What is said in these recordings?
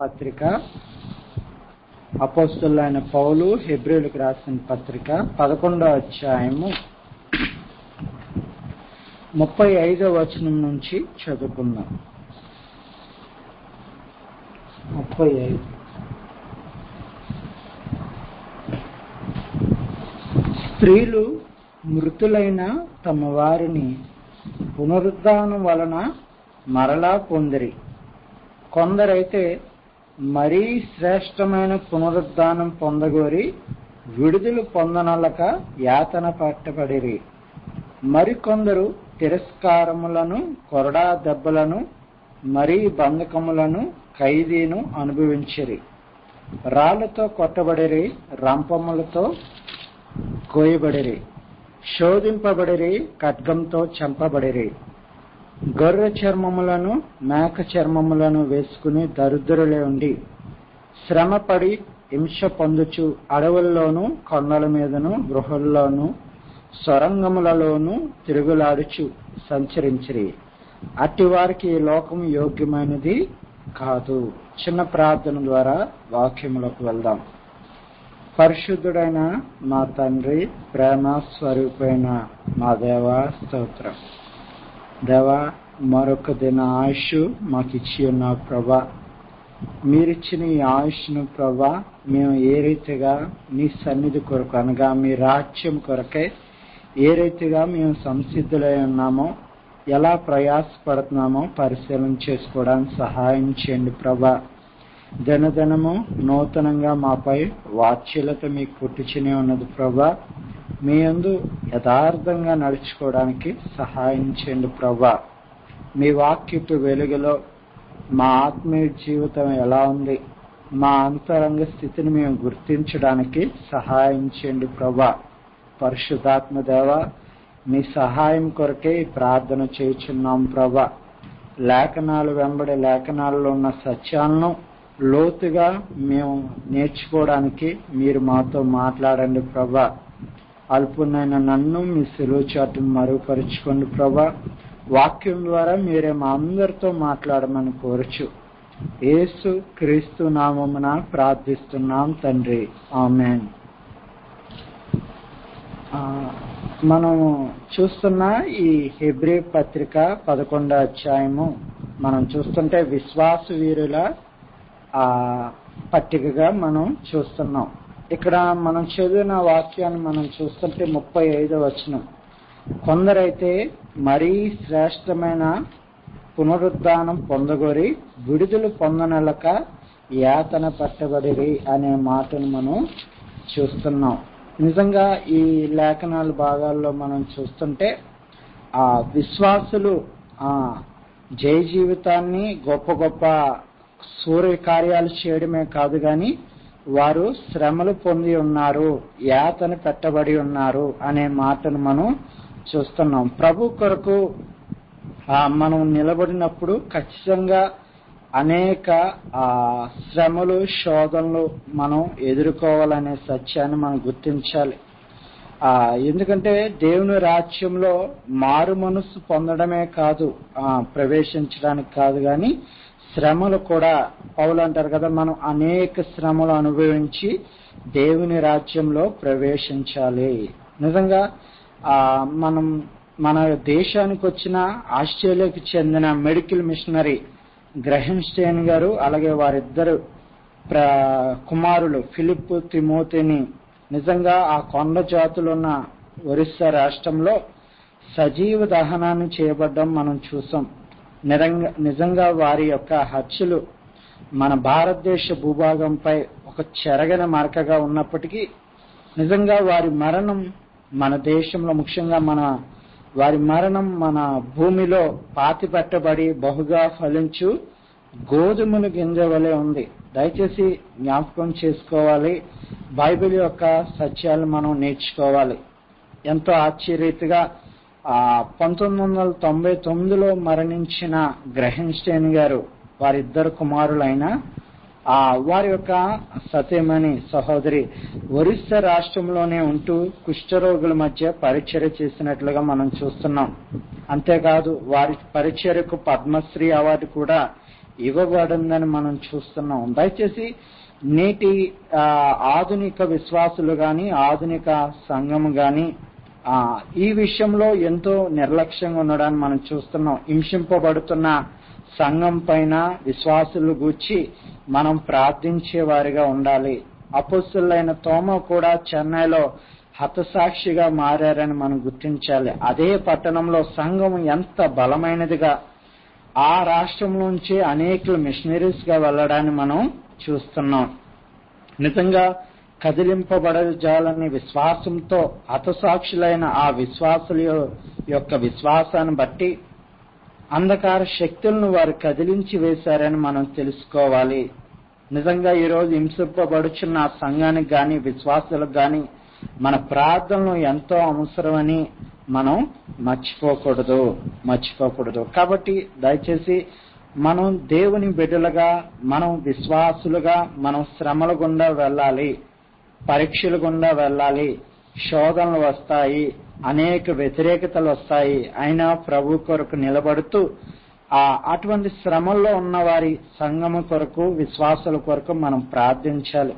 పత్రిక అపోస్తులైన పౌలు హెబ్రిలకు రాసిన పత్రిక పదకొండో అధ్యాయము ముప్పై ఐదో వచనం నుంచి చదువుకుందాం ముప్పై ఐదు స్త్రీలు మృతులైన తమ వారిని పునరుద్ధానం వలన మరలా పొందిరి కొందరైతే మరీ శ్రేష్టమైన పునరుద్ధానం పొందగోరి విడుదల పొందనలక యాతన పట్టబడిరి మరికొందరు తిరస్కారములను కొరడా దెబ్బలను మరీ బంధకములను ఖైదీను అనుభవించిరి రాళ్లతో కొట్టబడిరి రంపములతో కోయబడిరి శోధింపబడిరి ఖడ్గంతో చంపబడిరి గొర్రె చర్మములను మేక చర్మములను వేసుకుని దరిద్రులే ఉండి శ్రమపడి హింస పొందుచు అడవుల్లోనూ కొండల మీదను గృహల్లోనూ సొరంగములలోనూ తిరుగులాడుచు సంచరించిరి అట్టి వారికి ఈ లోకం యోగ్యమైనది కాదు చిన్న ప్రార్థన ద్వారా వాక్యములకు వెళ్దాం పరిశుద్ధుడైన మా తండ్రి ప్రేమ స్వరూపైన మా దేవా స్తోత్రం దేవా మరొక దిన ఆయుష్ మాకు ఇచ్చి ఉన్న ప్రభా మీరిచ్చిన ఈ ఆయుష్ను ప్రభా మేము ఏ రీతిగా నీ సన్నిధి కొరకు అనగా మీ రాజ్యం కొరకే ఏ రీతిగా మేము సంసిద్ధులై ఉన్నామో ఎలా ప్రయాసపడుతున్నామో పరిశీలన చేసుకోవడానికి సహాయం చేయండి ప్రభా దినదినము నూతనంగా మాపై వాచ్యలత మీకు పుట్టించనే ఉన్నది ప్రభా మీ అందు యథార్థంగా నడుచుకోవడానికి సహాయం చేయండి ప్రభా మీ వాక్యపు వెలుగులో మా ఆత్మీయ జీవితం ఎలా ఉంది మా అంతరంగ స్థితిని మేము గుర్తించడానికి సహాయం చేయండి ప్రభా పరిశుద్ధాత్మ దేవ మీ సహాయం కొరకే ప్రార్థన చేయుచున్నాం ప్రభా లేఖనాలు వెంబడి లేఖనాలలో ఉన్న సత్యాలను లోతుగా మేము నేర్చుకోవడానికి మీరు మాతో మాట్లాడండి ప్రభా అల్పునైన నన్ను మీ సెలవు చాటును మరుగుపరుచుకోండి ప్రభా వాక్యం ద్వారా మీరే మా అందరితో మాట్లాడమని కోరచ్చు యేసు క్రీస్తు నామమున ప్రార్థిస్తున్నాం తండ్రి ఆమెన్ మనం చూస్తున్న ఈ హెబ్రి పత్రిక పదకొండో అధ్యాయము మనం చూస్తుంటే విశ్వాస వీరుల ఆ పట్టికగా మనం చూస్తున్నాం ఇక్కడ మనం చదివిన వాక్యాన్ని మనం చూస్తుంటే ముప్పై ఐదో వచనం కొందరైతే మరీ శ్రేష్టమైన పునరుద్ధానం పొందగోరి విడుదల పొందనలక యాతన పట్టబడిరి అనే మాటను మనం చూస్తున్నాం నిజంగా ఈ లేఖనాల భాగాల్లో మనం చూస్తుంటే ఆ విశ్వాసులు ఆ జయ జీవితాన్ని గొప్ప గొప్ప సూర్య కార్యాలు చేయడమే కాదు కానీ వారు శ్రమలు పొంది ఉన్నారు యాతన పెట్టబడి ఉన్నారు అనే మాటను మనం చూస్తున్నాం ప్రభు కొరకు మనం నిలబడినప్పుడు ఖచ్చితంగా అనేక శ్రమలు శోధనలు మనం ఎదుర్కోవాలనే సత్యాన్ని మనం గుర్తించాలి ఎందుకంటే దేవుని రాజ్యంలో మారు మనసు పొందడమే కాదు ప్రవేశించడానికి కాదు కానీ శ్రమలు కూడా పౌలు అంటారు కదా మనం అనేక శ్రమలు అనుభవించి దేవుని రాజ్యంలో ప్రవేశించాలి నిజంగా ఆ మనం మన దేశానికి వచ్చిన ఆస్ట్రేలియాకి చెందిన మెడికల్ మిషనరీ గ్రహం స్టేన్ గారు అలాగే వారిద్దరు కుమారులు ఫిలిప్ తిమోతిని నిజంగా ఆ కొండ జాతులున్న ఒరిస్సా రాష్ట్రంలో సజీవ దహనాన్ని చేయబడ్డం మనం చూసాం నిజంగా వారి యొక్క హత్యలు మన భారతదేశ భూభాగంపై ఒక చెరగని మరకగా ఉన్నప్పటికీ నిజంగా వారి మరణం మన దేశంలో ముఖ్యంగా మన వారి మరణం మన భూమిలో పాతి పెట్టబడి బహుగా ఫలించు గోధుమల గింజ వలె ఉంది దయచేసి జ్ఞాపకం చేసుకోవాలి బైబిల్ యొక్క సత్యాలు మనం నేర్చుకోవాలి ఎంతో ఆశ్చర్యరీతిగా ఆ పంతొమ్మిది వందల తొంభై తొమ్మిదిలో మరణించిన గ్రహన్స్టైన్ గారు వారిద్దరు కుమారులైన ఆ వారి యొక్క సతీమణి సహోదరి ఒరిస్సా రాష్ట్రంలోనే ఉంటూ కుష్ఠరోగుల మధ్య పరిచర్య చేసినట్లుగా మనం చూస్తున్నాం అంతేకాదు వారి పరిచర్యకు పద్మశ్రీ అవార్డు కూడా ఇవ్వబడిందని మనం చూస్తున్నాం దయచేసి నేటి ఆ, ఆధునిక విశ్వాసులు గాని ఆధునిక సంఘము గాని ఆ, ఈ విషయంలో ఎంతో నిర్లక్ష్యంగా ఉండడాన్ని మనం చూస్తున్నాం హింసింపబడుతున్న సంఘం పైన విశ్వాసులు గూర్చి మనం ప్రార్థించే వారిగా ఉండాలి అపుస్తులైన తోమ కూడా చెన్నైలో హతసాక్షిగా మారారని మనం గుర్తించాలి అదే పట్టణంలో సంఘం ఎంత బలమైనదిగా ఆ రాష్ట్రం నుంచి అనేకులు మిషనరీస్ గా వెళ్ళడాన్ని మనం చూస్తున్నాం నిజంగా కదిలింపబడజాలని విశ్వాసంతో హతసాక్షులైన ఆ విశ్వాసుల యొక్క విశ్వాసాన్ని బట్టి అంధకార శక్తులను వారు కదిలించి వేశారని మనం తెలుసుకోవాలి నిజంగా ఈరోజు హింసింపబడుచున్న ఆ సంఘానికి గాని విశ్వాసులకు గాని మన ప్రార్థనలు ఎంతో అవసరమని మనం మర్చిపోకూడదు మర్చిపోకూడదు కాబట్టి దయచేసి మనం దేవుని బిడ్డలుగా మనం విశ్వాసులుగా మనం శ్రమల గుండా వెళ్ళాలి పరీక్షల గుండా వెళ్ళాలి శోధనలు వస్తాయి అనేక వ్యతిరేకతలు వస్తాయి అయినా ప్రభు కొరకు నిలబడుతూ ఆ అటువంటి శ్రమల్లో ఉన్న వారి సంగమ కొరకు విశ్వాసుల కొరకు మనం ప్రార్థించాలి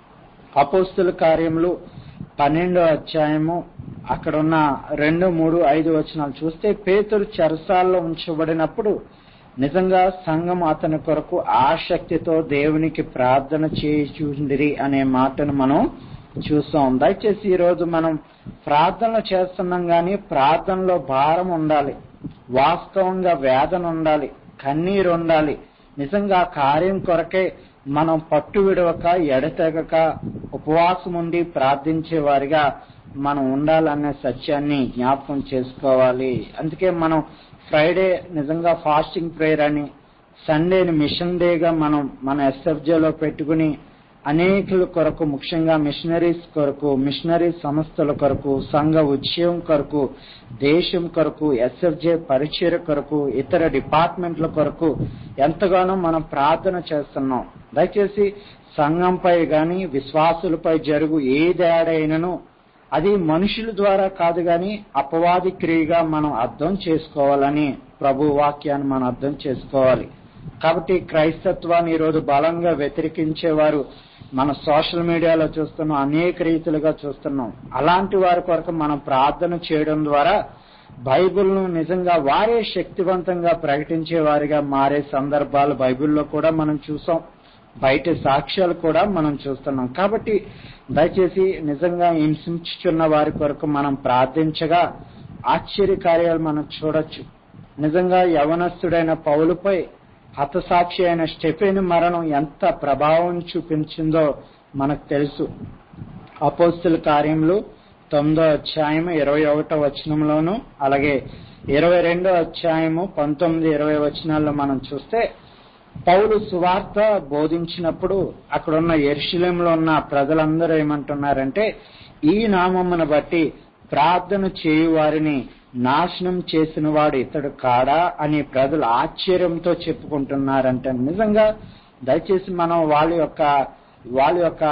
అపోస్తుల కార్యములు పన్నెండో అధ్యాయము అక్కడ ఉన్న రెండు మూడు ఐదు వచనాలు చూస్తే పేతురు చెరసాల్లో ఉంచబడినప్పుడు నిజంగా సంఘం అతని కొరకు ఆసక్తితో దేవునికి ప్రార్థన చేయుచుండిరి అనే మాటను మనం చూసాం దయచేసి ఈ రోజు మనం ప్రార్థన చేస్తున్నాం కానీ ప్రార్థనలో భారం ఉండాలి వాస్తవంగా వేదన ఉండాలి కన్నీరు ఉండాలి నిజంగా ఆ కార్యం కొరకే మనం పట్టు విడవక ఎడతెగక ఉపవాసం ఉండి ప్రార్థించే వారిగా మనం ఉండాలనే సత్యాన్ని జ్ఞాపకం చేసుకోవాలి అందుకే మనం ఫ్రైడే నిజంగా ఫాస్టింగ్ ప్రేయర్ అని సండేని మిషన్ డేగా మనం మన ఎస్ఎఫ్జేలో పెట్టుకుని అనేకుల కొరకు ముఖ్యంగా మిషనరీస్ కొరకు మిషనరీ సంస్థల కొరకు సంఘ ఉద్యమం కొరకు దేశం కొరకు ఎస్ఎఫ్జే పరిచయ కొరకు ఇతర డిపార్ట్మెంట్ల కొరకు ఎంతగానో మనం ప్రార్థన చేస్తున్నాం దయచేసి సంఘంపై గాని విశ్వాసులపై జరుగు ఏ దాడైనను అది మనుషుల ద్వారా కాదు గాని అపవాది క్రియగా మనం అర్థం చేసుకోవాలని ప్రభు వాక్యాన్ని మనం అర్థం చేసుకోవాలి కాబట్టి క్రైస్తత్వాన్ని ఈరోజు బలంగా వ్యతిరేకించేవారు మన సోషల్ మీడియాలో చూస్తున్నాం అనేక రీతిలుగా చూస్తున్నాం అలాంటి వారి కొరకు మనం ప్రార్థన చేయడం ద్వారా బైబిల్ను నిజంగా వారే శక్తివంతంగా ప్రకటించే వారిగా మారే సందర్భాలు బైబిల్లో కూడా మనం చూసాం బయట సాక్ష్యాలు కూడా మనం చూస్తున్నాం కాబట్టి దయచేసి నిజంగా హింసించుచున్న వారి కొరకు మనం ప్రార్థించగా ఆశ్చర్యకార్యాలు మనం చూడొచ్చు నిజంగా యవనస్తుడైన పౌలుపై హతసాక్షి అయిన స్టెఫెన్ మరణం ఎంత ప్రభావం చూపించిందో మనకు తెలుసు అపోస్తుల కార్యములు తొమ్మిదో అధ్యాయము ఇరవై ఒకటో వచనంలోను అలాగే ఇరవై రెండో అధ్యాయము పంతొమ్మిది ఇరవై వచనాల్లో మనం చూస్తే పౌలు సువార్త బోధించినప్పుడు అక్కడున్న ఎరుశలేంలో ఉన్న ప్రజలందరూ ఏమంటున్నారంటే ఈ నామమును బట్టి ప్రార్థన చేయు వారిని నాశనం చేసిన వాడు ఇతడు కాడా అని ప్రజలు ఆశ్చర్యంతో చెప్పుకుంటున్నారంటే నిజంగా దయచేసి మనం వాళ్ళ యొక్క వాళ్ళ యొక్క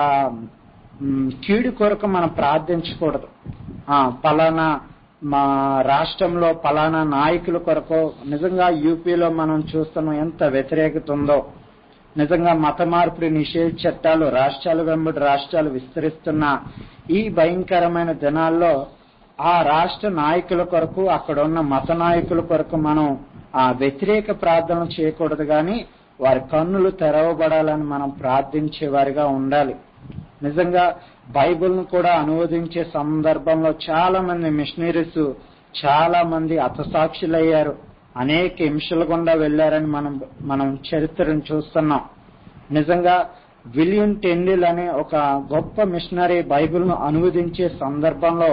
మ్, కీడు కొరకు మనం ప్రార్థించకూడదు ఆ, పలానా మా రాష్ట్రంలో పలానా నాయకుల కొరకు నిజంగా యూపీలో మనం చూస్తున్నాం ఎంత వ్యతిరేకత ఉందో నిజంగా మత మార్పిడి నిషేధ చట్టాలు రాష్ట్రాలు వెంబడి రాష్ట్రాలు విస్తరిస్తున్న ఈ భయంకరమైన దినాల్లో ఆ రాష్ట్ర నాయకుల కొరకు అక్కడ ఉన్న మత నాయకుల కొరకు మనం ఆ వ్యతిరేక ప్రార్థన చేయకూడదు కానీ వారి కన్నులు తెరవబడాలని మనం ప్రార్థించే వారిగా ఉండాలి నిజంగా బైబిల్ను కూడా అనువదించే సందర్భంలో చాలా మంది మిషనరీస్ చాలా మంది అతసాక్షులయ్యారు అనేక హింసల గుండా వెళ్లారని మనం మనం చరిత్రను చూస్తున్నాం నిజంగా విలియం టెండిల్ అనే ఒక గొప్ప మిషనరీ బైబిల్ను అనువదించే సందర్భంలో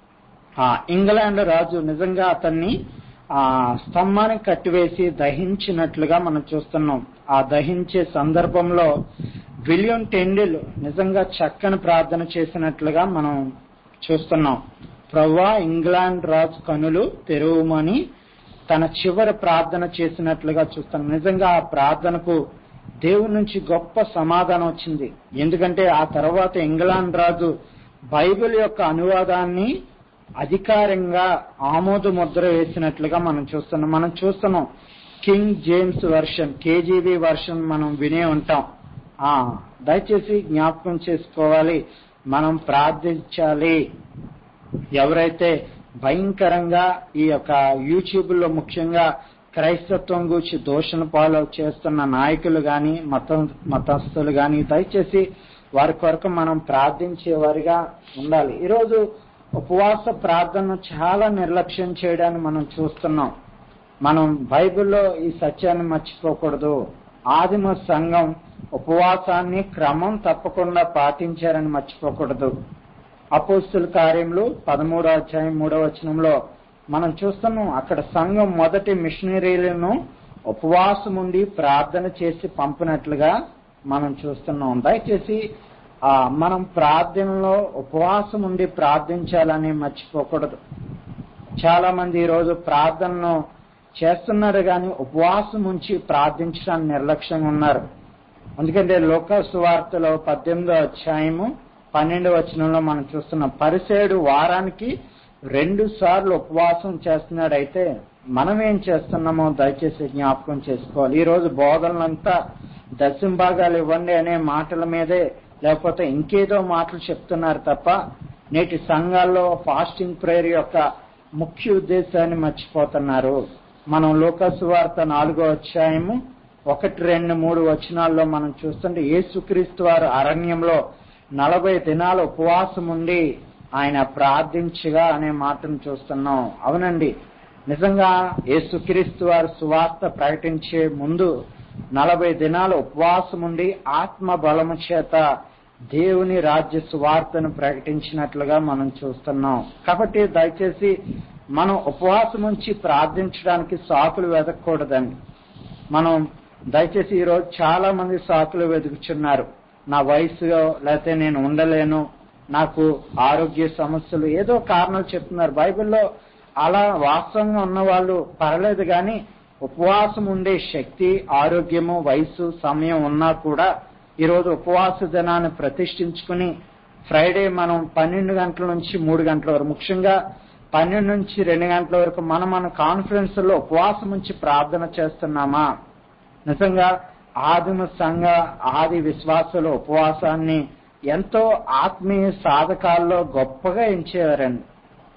ఆ ఇంగ్లాండ్ రాజు నిజంగా అతన్ని ఆ స్తంభానికి కట్టివేసి దహించినట్లుగా మనం చూస్తున్నాం ఆ దహించే సందర్భంలో విలియం టెండిల్ నిజంగా చక్కని ప్రార్థన చేసినట్లుగా మనం చూస్తున్నాం ప్రవ్వా ఇంగ్లాండ్ రాజు కనులు తెరువుమని తన చివరి ప్రార్థన చేసినట్లుగా చూస్తున్నాం నిజంగా ఆ ప్రార్థనకు దేవుని నుంచి గొప్ప సమాధానం వచ్చింది ఎందుకంటే ఆ తర్వాత ఇంగ్లాండ్ రాజు బైబిల్ యొక్క అనువాదాన్ని అధికారంగా ఆమోద ముద్ర వేసినట్లుగా మనం చూస్తున్నాం మనం చూస్తున్నాం King James version KGB version మనం వినే ఉంటాం ఆ దయచేసి జ్ఞాపకం చేసుకోవాలి మనం ప్రార్థించాలి ఎవరైతే భయంకరంగా ఈ యొక్క యూట్యూబ్ లో ముఖ్యంగా క్రైస్తత్వం గురించి దూషణ పాలు చేస్తున్న నాయకులు గాని మత మతస్థులు గాని దయచేసి వారి కొరకు మనం ప్రార్థించేవారిగా ఉండాలి ఈరోజు ఉపవాస ప్రార్థన చాలా నిర్లక్ష్యం చేయడాన్ని మనం చూస్తున్నాం మనం బైబిల్లో ఈ సత్యాన్ని మర్చిపోకూడదు ఆదిమ సంఘం ఉపవాసాన్ని క్రమం తప్పకుండా పాటించారని మర్చిపోకూడదు అపోస్తుల కార్యములు పదమూడో అధ్యాయం మూడో వచనంలో మనం చూస్తున్నాం అక్కడ సంఘం మొదటి మిషనరీలను ఉపవాసం ఉండి ప్రార్థన చేసి పంపినట్లుగా మనం చూస్తున్నాం దయచేసి ఆ మనం ప్రార్థనలో ఉపవాసం ఉండి ప్రార్థించాలని మర్చిపోకూడదు చాలా మంది ఈరోజు ప్రార్థనను చేస్తున్నారు కానీ ఉపవాసం ఉంచి ప్రార్థించడానికి నిర్లక్ష్యంగా ఉన్నారు ఎందుకంటే లోకస్ వార్తలో పద్దెనిమిదో అధ్యాయము పన్నెండు వచనంలో మనం చూస్తున్నాం పరిసేడు వారానికి రెండు సార్లు ఉపవాసం చేస్తున్నాడు అయితే మనం ఏం చేస్తున్నామో దయచేసి జ్ఞాపకం చేసుకోవాలి ఈ రోజు బోధనలంతా దశంభాగాలు ఇవ్వండి అనే మాటల మీదే లేకపోతే ఇంకేదో మాటలు చెప్తున్నారు తప్ప నేటి సంఘాల్లో ఫాస్టింగ్ ప్రేయర్ యొక్క ముఖ్య ఉద్దేశాన్ని మర్చిపోతున్నారు మనం లోకసు వార్త నాలుగో అధ్యాయము ఒకటి రెండు మూడు వచనాల్లో మనం చూస్తుంటే యేసుక్రీస్తు వారు అరణ్యంలో నలభై దినాలు ఉపవాసం ఉండి ఆయన ప్రార్థించగా అనే మాటను చూస్తున్నాం అవునండి నిజంగా యేసుక్రీస్తు వారు సువార్త ప్రకటించే ముందు నలభై దినాలు ఉపవాసం ఉండి ఆత్మ బలము చేత దేవుని రాజ్య సువార్తను ప్రకటించినట్లుగా మనం చూస్తున్నాం కాబట్టి దయచేసి మనం ఉపవాసం ఉంచి ప్రార్థించడానికి సాకులు వెతకూడదండి మనం దయచేసి ఈరోజు చాలా మంది సాకులు వెతుకుచున్నారు నా వయసులో లేకపోతే నేను ఉండలేను నాకు ఆరోగ్య సమస్యలు ఏదో కారణాలు చెప్తున్నారు బైబిల్లో అలా వాస్తవంగా ఉన్న వాళ్ళు పర్లేదు కానీ ఉపవాసం ఉండే శక్తి ఆరోగ్యము వయసు సమయం ఉన్నా కూడా ఈరోజు ఉపవాస దినాన్ని ప్రతిష్ఠించుకుని ఫ్రైడే మనం పన్నెండు గంటల నుంచి మూడు గంటల వరకు ముఖ్యంగా పన్నెండు నుంచి రెండు గంటల వరకు మనం మన కాన్ఫరెన్స్ లో ఉపవాసం ఉంచి ప్రార్థన చేస్తున్నామా నిజంగా ఆదిమ సంఘ ఆది విశ్వాసుల ఉపవాసాన్ని ఎంతో ఆత్మీయ సాధకాల్లో గొప్పగా ఎంచేవారండి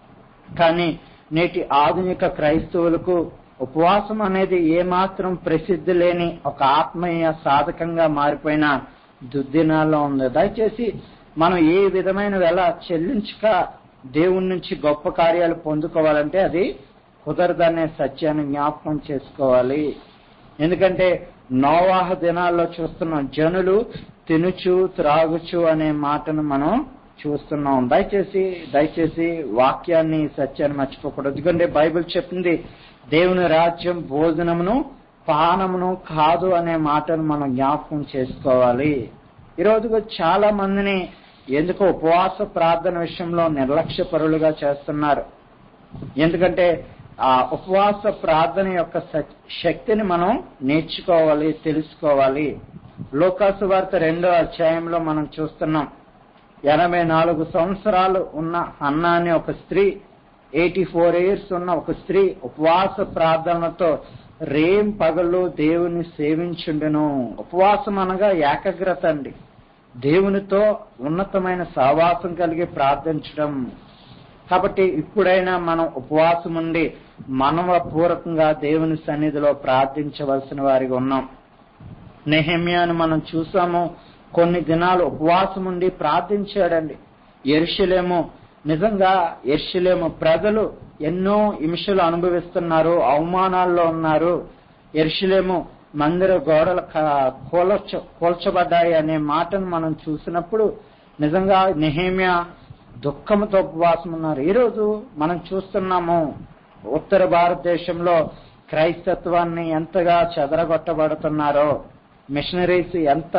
కానీ నేటి ఆధునిక క్రైస్తవులకు ఉపవాసం అనేది ఏమాత్రం ప్రసిద్ధి లేని ఒక ఆత్మీయ సాధకంగా మారిపోయిన దుర్దినాల్లో ఉంది దయచేసి మనం ఏ విధమైన వెల చెల్లించక దేవుని నుంచి గొప్ప కార్యాలు పొందుకోవాలంటే అది కుదరదనే సత్యాన్ని జ్ఞాపకం చేసుకోవాలి ఎందుకంటే నోవాహ దినాల్లో చూస్తున్నాం జనులు తినుచు త్రాగుచు అనే మాటను మనం చూస్తున్నాం దయచేసి దయచేసి వాక్యాన్ని సత్యాన్ని మర్చిపోకూడదు ఎందుకంటే బైబిల్ చెప్పింది దేవుని రాజ్యం భోజనమును పానమును కాదు అనే మాటను మనం జ్ఞాపకం చేసుకోవాలి ఈరోజు చాలా మందిని ఎందుకో ఉపవాస ప్రార్థన విషయంలో నిర్లక్ష్య పరులుగా చేస్తున్నారు ఎందుకంటే ఆ ఉపవాస ప్రార్థన యొక్క శక్తిని మనం నేర్చుకోవాలి తెలుసుకోవాలి లోకాసు వార్త రెండో అధ్యాయంలో మనం చూస్తున్నాం ఎనభై నాలుగు సంవత్సరాలు ఉన్న అన్న అనే ఒక స్త్రీ ఎయిటీ ఫోర్ ఇయర్స్ ఉన్న ఒక స్త్రీ ఉపవాస ప్రార్థనతో రేం పగలు దేవుని సేవించుండెను ఉపవాసం అనగా ఏకాగ్రత అండి దేవునితో ఉన్నతమైన సహవాసం కలిగి ప్రార్థించడం కాబట్టి ఇప్పుడైనా మనం ఉపవాసం ఉండి మనవపూర్వకంగా దేవుని సన్నిధిలో ప్రార్థించవలసిన వారిగా ఉన్నాం నెహమ్యాను మనం చూసాము కొన్ని దినాలు ఉపవాసం ఉండి ప్రార్థించాడండి ఎరుషలేము నిజంగా ఎరుషలేము ప్రజలు ఎన్నో హింసలు అనుభవిస్తున్నారు అవమానాల్లో ఉన్నారు ఎరుషలేము మందిర గోడలు కూల్చ కూల్చబడ్డాయి అనే మాటను మనం చూసినప్పుడు నిజంగా నెహేమియా దుఃఖంతో ఉపవాసం ఉన్నారు ఈరోజు మనం చూస్తున్నాము ఉత్తర భారతదేశంలో క్రైస్తత్వాన్ని ఎంతగా చెదరగొట్టబడుతున్నారో మిషనరీస్ ఎంత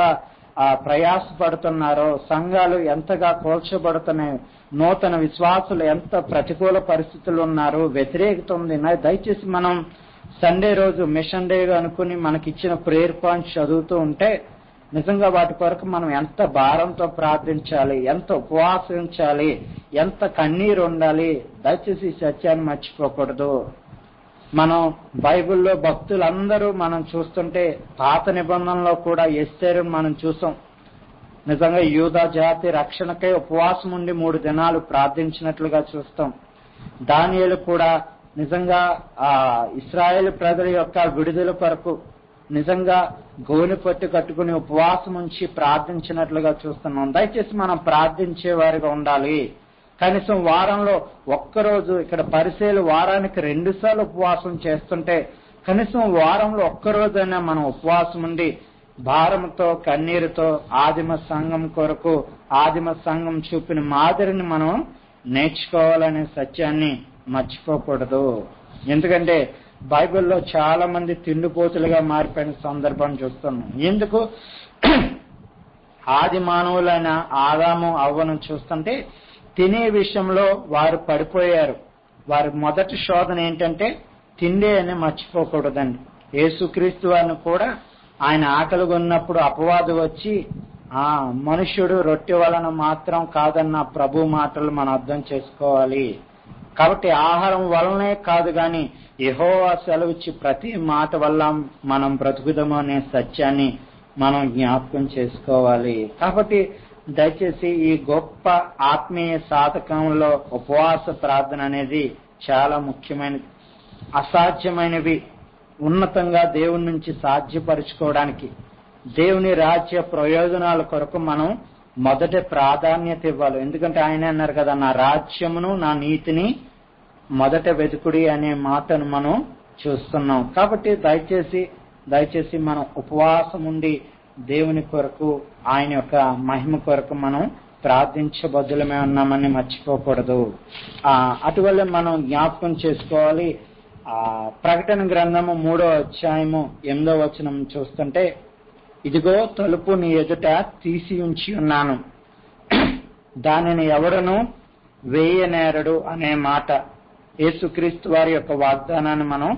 ప్రయాసపడుతున్నారో సంఘాలు ఎంతగా కోల్చబడుతున్నాయి నూతన విశ్వాసులు ఎంత ప్రతికూల పరిస్థితులు ఉన్నారు వ్యతిరేకత ఉంది దయచేసి మనం సండే రోజు మిషన్ డే అనుకుని మనకిచ్చిన ప్రేయర్ పాయింట్స్ చదువుతూ ఉంటే నిజంగా వాటి కొరకు మనం ఎంత భారంతో ప్రార్థించాలి ఎంత ఉపవాసించాలి ఎంత కన్నీరు ఉండాలి దయచేసి సత్యాన్ని మర్చిపోకూడదు మనం బైబిల్లో భక్తులందరూ మనం చూస్తుంటే పాత నిబంధనలో కూడా ఎస్తేరు మనం చూసాం నిజంగా యూదా జాతి రక్షణకై ఉపవాసం ఉండి మూడు దినాలు ప్రార్థించినట్లుగా చూస్తాం దానియేలు కూడా నిజంగా ఆ ఇస్రాయేల్ ప్రజల యొక్క విడుదల కొరకు నిజంగా గోని పట్టు కట్టుకుని ఉపవాసం ఉంచి ప్రార్థించినట్లుగా చూస్తున్నాం దయచేసి మనం ప్రార్థించే వారిగా ఉండాలి కనీసం వారంలో ఒక్కరోజు ఇక్కడ పరిశీలు వారానికి రెండు సార్లు ఉపవాసం చేస్తుంటే కనీసం వారంలో ఒక్కరోజైనా మనం ఉపవాసం ఉండి భారంతో కన్నీరుతో ఆదిమ సంఘం కొరకు ఆదిమ సంఘం చూపిన మాదిరిని మనం నేర్చుకోవాలనే సత్యాన్ని మర్చిపోకూడదు ఎందుకంటే బైబిల్లో చాలా మంది తిండిపోతులుగా మారిపోయిన సందర్భం చూస్తున్నాం ఎందుకు ఆది మానవులైన ఆదాము అవ్వను చూస్తుంటే తినే విషయంలో వారు పడిపోయారు వారి మొదటి శోధన ఏంటంటే తిండి అని మర్చిపోకూడదండి యేసుక్రీస్తు వారిని కూడా ఆయన ఆకలి కొన్నప్పుడు అపవాదు వచ్చి ఆ మనుష్యుడు రొట్టె వలన మాత్రం కాదన్న ప్రభు మాటలు మనం అర్థం చేసుకోవాలి కాబట్టి ఆహారం వలనే కాదు గాని యెహోవా సెలవిచ్చి ప్రతి మాట వల్ల మనం బ్రతుకుదాము అనే సత్యాన్ని మనం జ్ఞాపకం చేసుకోవాలి కాబట్టి దయచేసి ఈ గొప్ప ఆత్మీయ సాధకంలో ఉపవాస ప్రార్థన అనేది చాలా ముఖ్యమైనది అసాధ్యమైనవి ఉన్నతంగా దేవుని నుంచి సాధ్యపరచుకోవడానికి దేవుని రాజ్య ప్రయోజనాల కొరకు మనం మొదట ప్రాధాన్యత ఇవ్వాలి ఎందుకంటే ఆయన అన్నారు కదా నా రాజ్యమును నా నీతిని మొదట వెతుకుడి అనే మాటను మనం చూస్తున్నాం కాబట్టి దయచేసి దయచేసి మనం ఉపవాసం ఉండి దేవుని కొరకు ఆయన యొక్క మహిమ కొరకు మనం ప్రార్థించబద్దులమే ఉన్నామని మర్చిపోకూడదు ఆ అటువల్ల మనం జ్ఞాపకం చేసుకోవాలి ఆ ప్రకటన గ్రంథము మూడో అధ్యాయము ఎనిమిదో వచనం చూస్తుంటే ఇదిగో తలుపు నీ ఎదుట తీసి ఉంచి ఉన్నాను దానిని ఎవడను వేయనేరడు అనే మాట యేసుక్రీస్తు వారి యొక్క వాగ్దానాన్ని మనం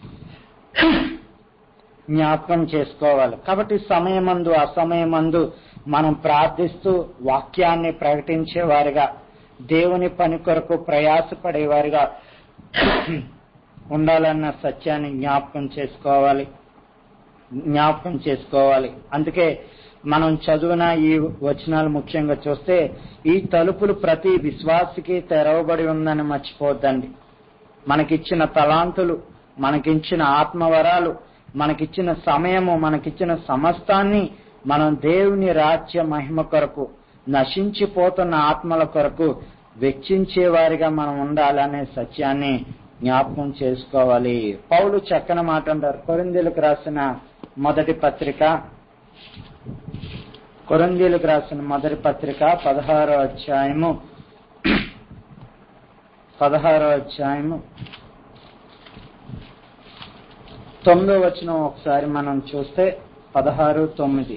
జ్ఞాపకం చేసుకోవాలి కాబట్టి సమయమందు అసమయమందు మనం ప్రార్థిస్తూ వాక్యాన్ని ప్రకటించే వారిగా దేవుని పని కొరకు ప్రయాసపడేవారిగా ఉండాలన్న సత్యాన్ని జ్ఞాపకం చేసుకోవాలి జ్ఞాపకం చేసుకోవాలి అందుకే మనం చదివిన ఈ వచనాలు ముఖ్యంగా చూస్తే ఈ తలుపులు ప్రతి విశ్వాసికి తెరవబడి ఉందని మర్చిపోద్దండి మనకిచ్చిన తలాంతులు మనకిచ్చిన ఆత్మవరాలు మనకిచ్చిన సమయము మనకిచ్చిన సమస్తాన్ని మనం దేవుని రాజ్య మహిమ కొరకు నశించిపోతున్న ఆత్మల కొరకు వెచ్చించే వారిగా మనం ఉండాలనే సత్యాన్ని జ్ఞాపకం చేసుకోవాలి పౌలు చక్కని మాట అంటారు కొరిందీలకు రాసిన మొదటి పత్రిక కొరందీలకు రాసిన మొదటి పత్రిక పదహారో అధ్యాయము పదహారో అధ్యాయము తొమ్మిదో వచనం ఒకసారి మనం చూస్తే పదహారు తొమ్మిది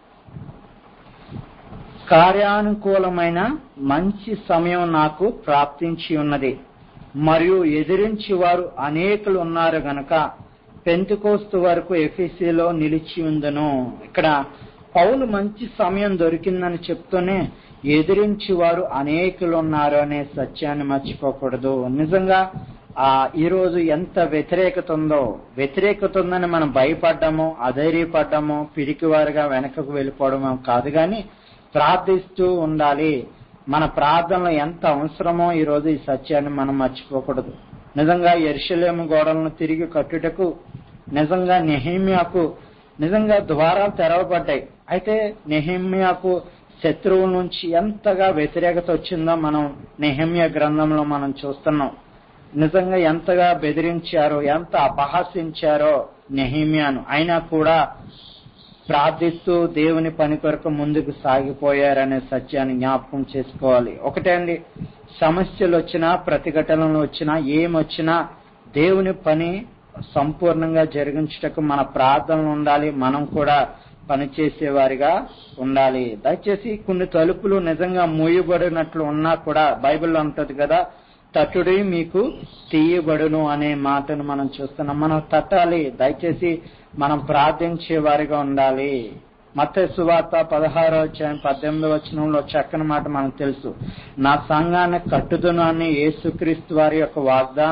కార్యానుకూలమైన మంచి సమయం నాకు ప్రాప్తించి ఉన్నది మరియు ఎదిరించి వారు అనేకులు ఉన్నారు గనక పెంతుకోస్తు వరకు ఎఫీసీలో నిలిచి ఉందను ఇక్కడ పౌలు మంచి సమయం దొరికిందని చెప్తూనే ఎదిరించి వారు అనేకులు ఉన్నారు అనే సత్యాన్ని మర్చిపోకూడదు నిజంగా ఆ ఈ రోజు ఎంత వ్యతిరేకత ఉందో వ్యతిరేకత ఉందని మనం భయపడ్డామో అధైర్యపడ్డామో పిరికివారుగా వెనకకు వెళ్ళిపోవడమో కాదు కానీ ప్రార్థిస్తూ ఉండాలి మన ప్రార్థనలు ఎంత అవసరమో ఈ రోజు ఈ సత్యాన్ని మనం మర్చిపోకూడదు నిజంగా ఎరుషలేము గోడలను తిరిగి కట్టుటకు నిజంగా నెహేమియాకు నిజంగా ద్వారాలు తెరవబడ్డాయి అయితే నెహేమియాకు శత్రువుల నుంచి ఎంతగా వ్యతిరేకత వచ్చిందో మనం నెహమ్య గ్రంథంలో మనం చూస్తున్నాం నిజంగా ఎంతగా బెదిరించారో ఎంత అపహాసించారో నెహిమియాను అయినా కూడా ప్రార్థిస్తూ దేవుని పని కొరకు ముందుకు సాగిపోయారనే సత్యాన్ని జ్ఞాపకం చేసుకోవాలి ఒకటే అండి సమస్యలు వచ్చినా ప్రతిఘటనలు వచ్చినా ఏమొచ్చినా దేవుని పని సంపూర్ణంగా జరిగించుటకు మన ప్రార్థనలు ఉండాలి మనం కూడా పనిచేసే వారిగా ఉండాలి దయచేసి కొన్ని తలుపులు నిజంగా మూయబడినట్లు ఉన్నా కూడా బైబిల్లో ఉంటది కదా తట్టుడి మీకు తీయబడును అనే మాటను మనం చూస్తున్నాం మనం తట్టాలి దయచేసి మనం ప్రార్థించే వారిగా ఉండాలి మత సువార్త పదహారో అధ్యాయం పద్దెనిమిదో వచనంలో చక్కని మాట మనకు తెలుసు నా సంఘాన్ని కట్టుదును అని యేసుక్రీస్తు వారి యొక్క వాగ్దానం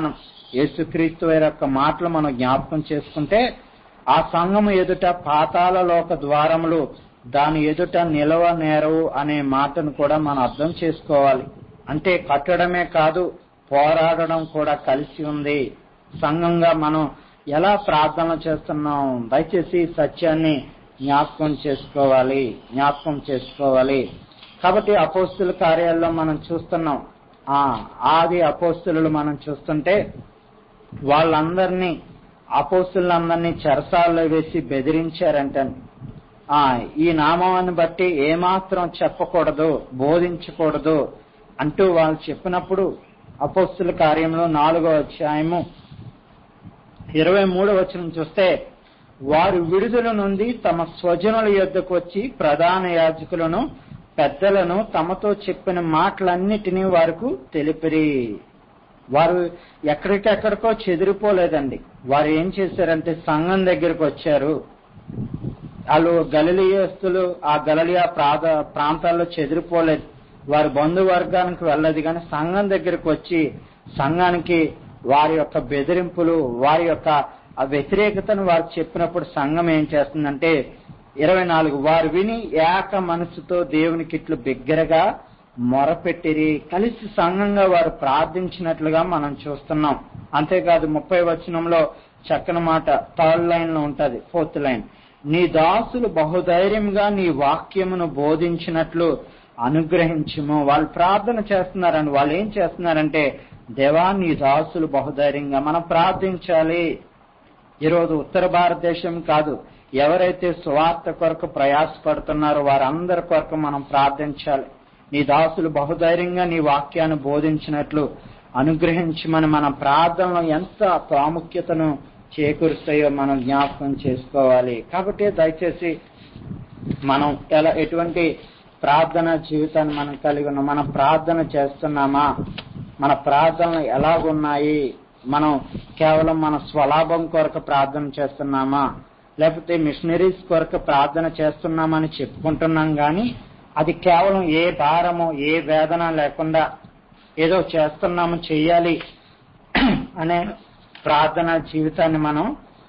యేసుక్రీస్తు వారి యొక్క మాటలు మనం జ్ఞాపకం చేసుకుంటే ఆ సంఘము ఎదుట పాతాల లోక ద్వారములు దాని ఎదుట నిలవ నేరవు అనే మాటను కూడా మనం అర్థం చేసుకోవాలి అంటే కట్టడమే కాదు పోరాడడం కూడా కలిసి ఉంది సంఘంగా మనం ఎలా ప్రార్థన చేస్తున్నాం దయచేసి ఈ సత్యాన్ని జ్ఞాపకం చేసుకోవాలి జ్ఞాపకం చేసుకోవాలి కాబట్టి అపోస్తుల కార్యాల్లో మనం చూస్తున్నాం ఆ ఆది అపోస్తులు మనం చూస్తుంటే వాళ్ళందరినీ అపోస్తులందరినీ చెరసాల్లో వేసి బెదిరించారంట ఆ ఈ నామాన్ని బట్టి ఏమాత్రం చెప్పకూడదు బోధించకూడదు అంటూ వాళ్ళు చెప్పినప్పుడు అపోస్తుల కార్యంలో నాలుగో అధ్యాయము ఇరవై మూడో వచనం చూస్తే వారు విడుదల నుండి తమ స్వజనుల యొద్దకు వచ్చి ప్రధాన యాజకులను పెద్దలను తమతో చెప్పిన మాటలన్నిటినీ వారికి తెలిపిరి వారు ఎక్కడికెక్కడికో చెదిరిపోలేదండి వారు ఏం చేశారంటే సంఘం దగ్గరకు వచ్చారు వాళ్ళు గలిలియస్తులు ఆ గలలియా ప్రాంత ప్రాంతాల్లో చెదిరిపోలేదు వారి బంధువర్గానికి వెళ్ళదు కానీ సంఘం దగ్గరకు వచ్చి సంఘానికి వారి యొక్క బెదిరింపులు వారి యొక్క ఆ వ్యతిరేకతను వారు చెప్పినప్పుడు సంఘం ఏం చేస్తుందంటే ఇరవై నాలుగు వారు విని ఏక మనసుతో దేవునికి ఇట్లు బిగ్గరగా మొరపెట్టిరి కలిసి సంఘంగా వారు ప్రార్థించినట్లుగా మనం చూస్తున్నాం అంతేకాదు ముప్పై వచనంలో చక్కని మాట థర్డ్ లైన్ లో ఉంటది ఫోర్త్ లైన్ నీ దాసులు బహుధైర్యంగా నీ వాక్యమును బోధించినట్లు అనుగ్రహించుము వాళ్ళు ప్రార్థన చేస్తున్నారండి వాళ్ళు ఏం చేస్తున్నారంటే దేవా నీ దాసులు బహుధైర్యంగా మనం ప్రార్థించాలి ఈరోజు ఉత్తర భారతదేశం కాదు ఎవరైతే సువార్త కొరకు ప్రయాసపడుతున్నారో వారందరి కొరకు మనం ప్రార్థించాలి నీ దాసులు బహుధైర్యంగా నీ వాక్యాన్ని బోధించినట్లు అనుగ్రహించమని మన ప్రార్థనలో ఎంత ప్రాముఖ్యతను చేకూరుస్తాయో మనం జ్ఞాపకం చేసుకోవాలి కాబట్టి దయచేసి మనం ఎలా ఎటువంటి ప్రార్థన జీవితాన్ని మనం కలిగి ఉన్నాం మనం ప్రార్థన చేస్తున్నామా మన ప్రార్థనలు ఎలాగున్నాయి మనం కేవలం మన స్వలాభం కొరకు ప్రార్థన చేస్తున్నామా లేకపోతే మిషనరీస్ కొరకు ప్రార్థన చేస్తున్నామని చెప్పుకుంటున్నాం కానీ అది కేవలం ఏ భారము ఏ వేదన లేకుండా ఏదో చేస్తున్నాము చెయ్యాలి అనే ప్రార్థన జీవితాన్ని మనం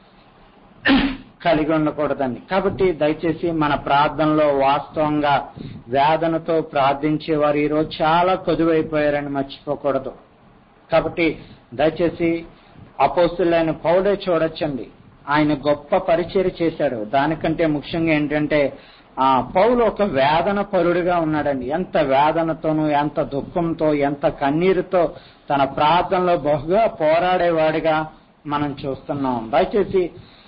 కలిగి ఉండకూడదండి కాబట్టి దయచేసి మన ప్రార్థనలో వాస్తవంగా వేదనతో ప్రార్థించేవారు ఈరోజు చాలా కొదువైపోయారని మర్చిపోకూడదు కాబట్టి దయచేసి అపోస్తులైన పౌడే చూడొచ్చండి ఆయన గొప్ప పరిచయం చేశాడు దానికంటే ముఖ్యంగా ఏంటంటే ఆ పౌలు ఒక వేదన పరుడుగా ఉన్నాడండి ఎంత వేదనతోనూ ఎంత దుఃఖంతో ఎంత కన్నీరుతో తన ప్రార్థనలో బహుగా పోరాడేవాడిగా మనం చూస్తున్నాం దయచేసి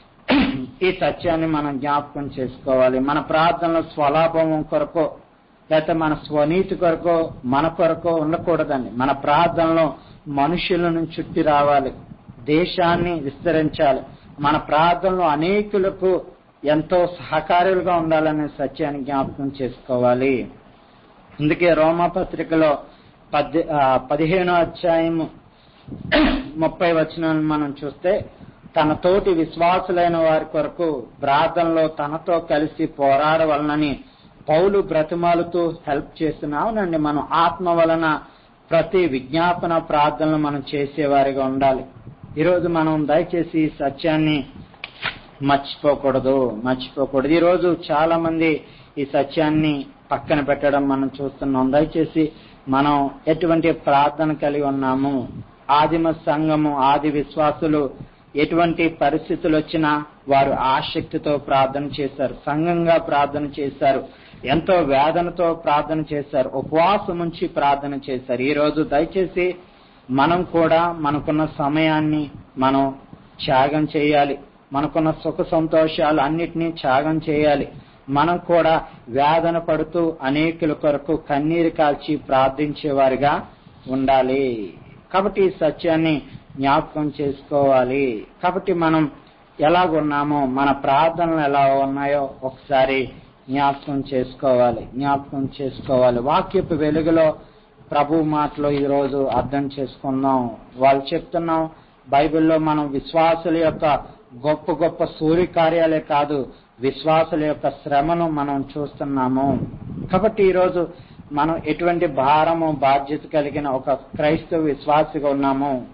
ఈ సత్యాన్ని మనం జ్ఞాపకం చేసుకోవాలి మన ప్రార్థనలో స్వలాభం కొరకో లేకపోతే మన స్వనీతి కొరకో మన కొరకో ఉండకూడదండి మన ప్రార్థనలో మనుషులను చుట్టి రావాలి దేశాన్ని విస్తరించాలి మన ప్రార్థనలో అనేకులకు ఎంతో సహకారులుగా ఉండాలనే సత్యాన్ని జ్ఞాపకం చేసుకోవాలి అందుకే రోమపత్రికలో పద్దె పదిహేనో అధ్యాయము ముప్పై వచనాలను మనం చూస్తే తన తోటి విశ్వాసులైన వారి కొరకు ప్రార్థనలో తనతో కలిసి పోరాడవలనని పౌలు బ్రతిమాలుతూ హెల్ప్ చేస్తున్నావునండి మనం ఆత్మ వలన ప్రతి విజ్ఞాపన ప్రార్థనలు మనం చేసేవారిగా ఉండాలి ఈరోజు మనం దయచేసి ఈ సత్యాన్ని మర్చిపోకూడదు మర్చిపోకూడదు ఈరోజు చాలా మంది ఈ సత్యాన్ని పక్కన పెట్టడం మనం చూస్తున్నాం దయచేసి మనం ఎటువంటి ప్రార్థన కలిగి ఉన్నాము ఆదిమ సంఘము ఆది విశ్వాసులు ఎటువంటి పరిస్థితులు వచ్చినా వారు ఆసక్తితో ప్రార్థన చేశారు సంఘంగా ప్రార్థన చేశారు ఎంతో వేదనతో ప్రార్థన చేశారు ఉపవాసం ఉంచి ప్రార్థన చేశారు ఈ రోజు దయచేసి మనం కూడా మనకున్న సమయాన్ని మనం త్యాగం చేయాలి మనకున్న సుఖ సంతోషాలు అన్నిటినీ త్యాగం చేయాలి మనం కూడా వేదన పడుతూ అనేకుల కొరకు కన్నీరు కాల్చి ప్రార్థించేవారిగా ఉండాలి కాబట్టి ఈ సత్యాన్ని జ్ఞాపకం చేసుకోవాలి కాబట్టి మనం ఎలాగున్నామో మన ప్రార్థనలు ఎలా ఉన్నాయో ఒకసారి జ్ఞాపకం చేసుకోవాలి జ్ఞాపకం చేసుకోవాలి వాక్యపు వెలుగులో ప్రభు మాటలో ఈ రోజు అర్థం చేసుకుందాం వాళ్ళు చెప్తున్నాం బైబిల్లో మనం విశ్వాసుల యొక్క గొప్ప గొప్ప సూర్య కార్యాలే కాదు విశ్వాసుల యొక్క శ్రమను మనం చూస్తున్నాము కాబట్టి ఈరోజు మనం ఎటువంటి భారము బాధ్యత కలిగిన ఒక క్రైస్తవ విశ్వాసిగా ఉన్నాము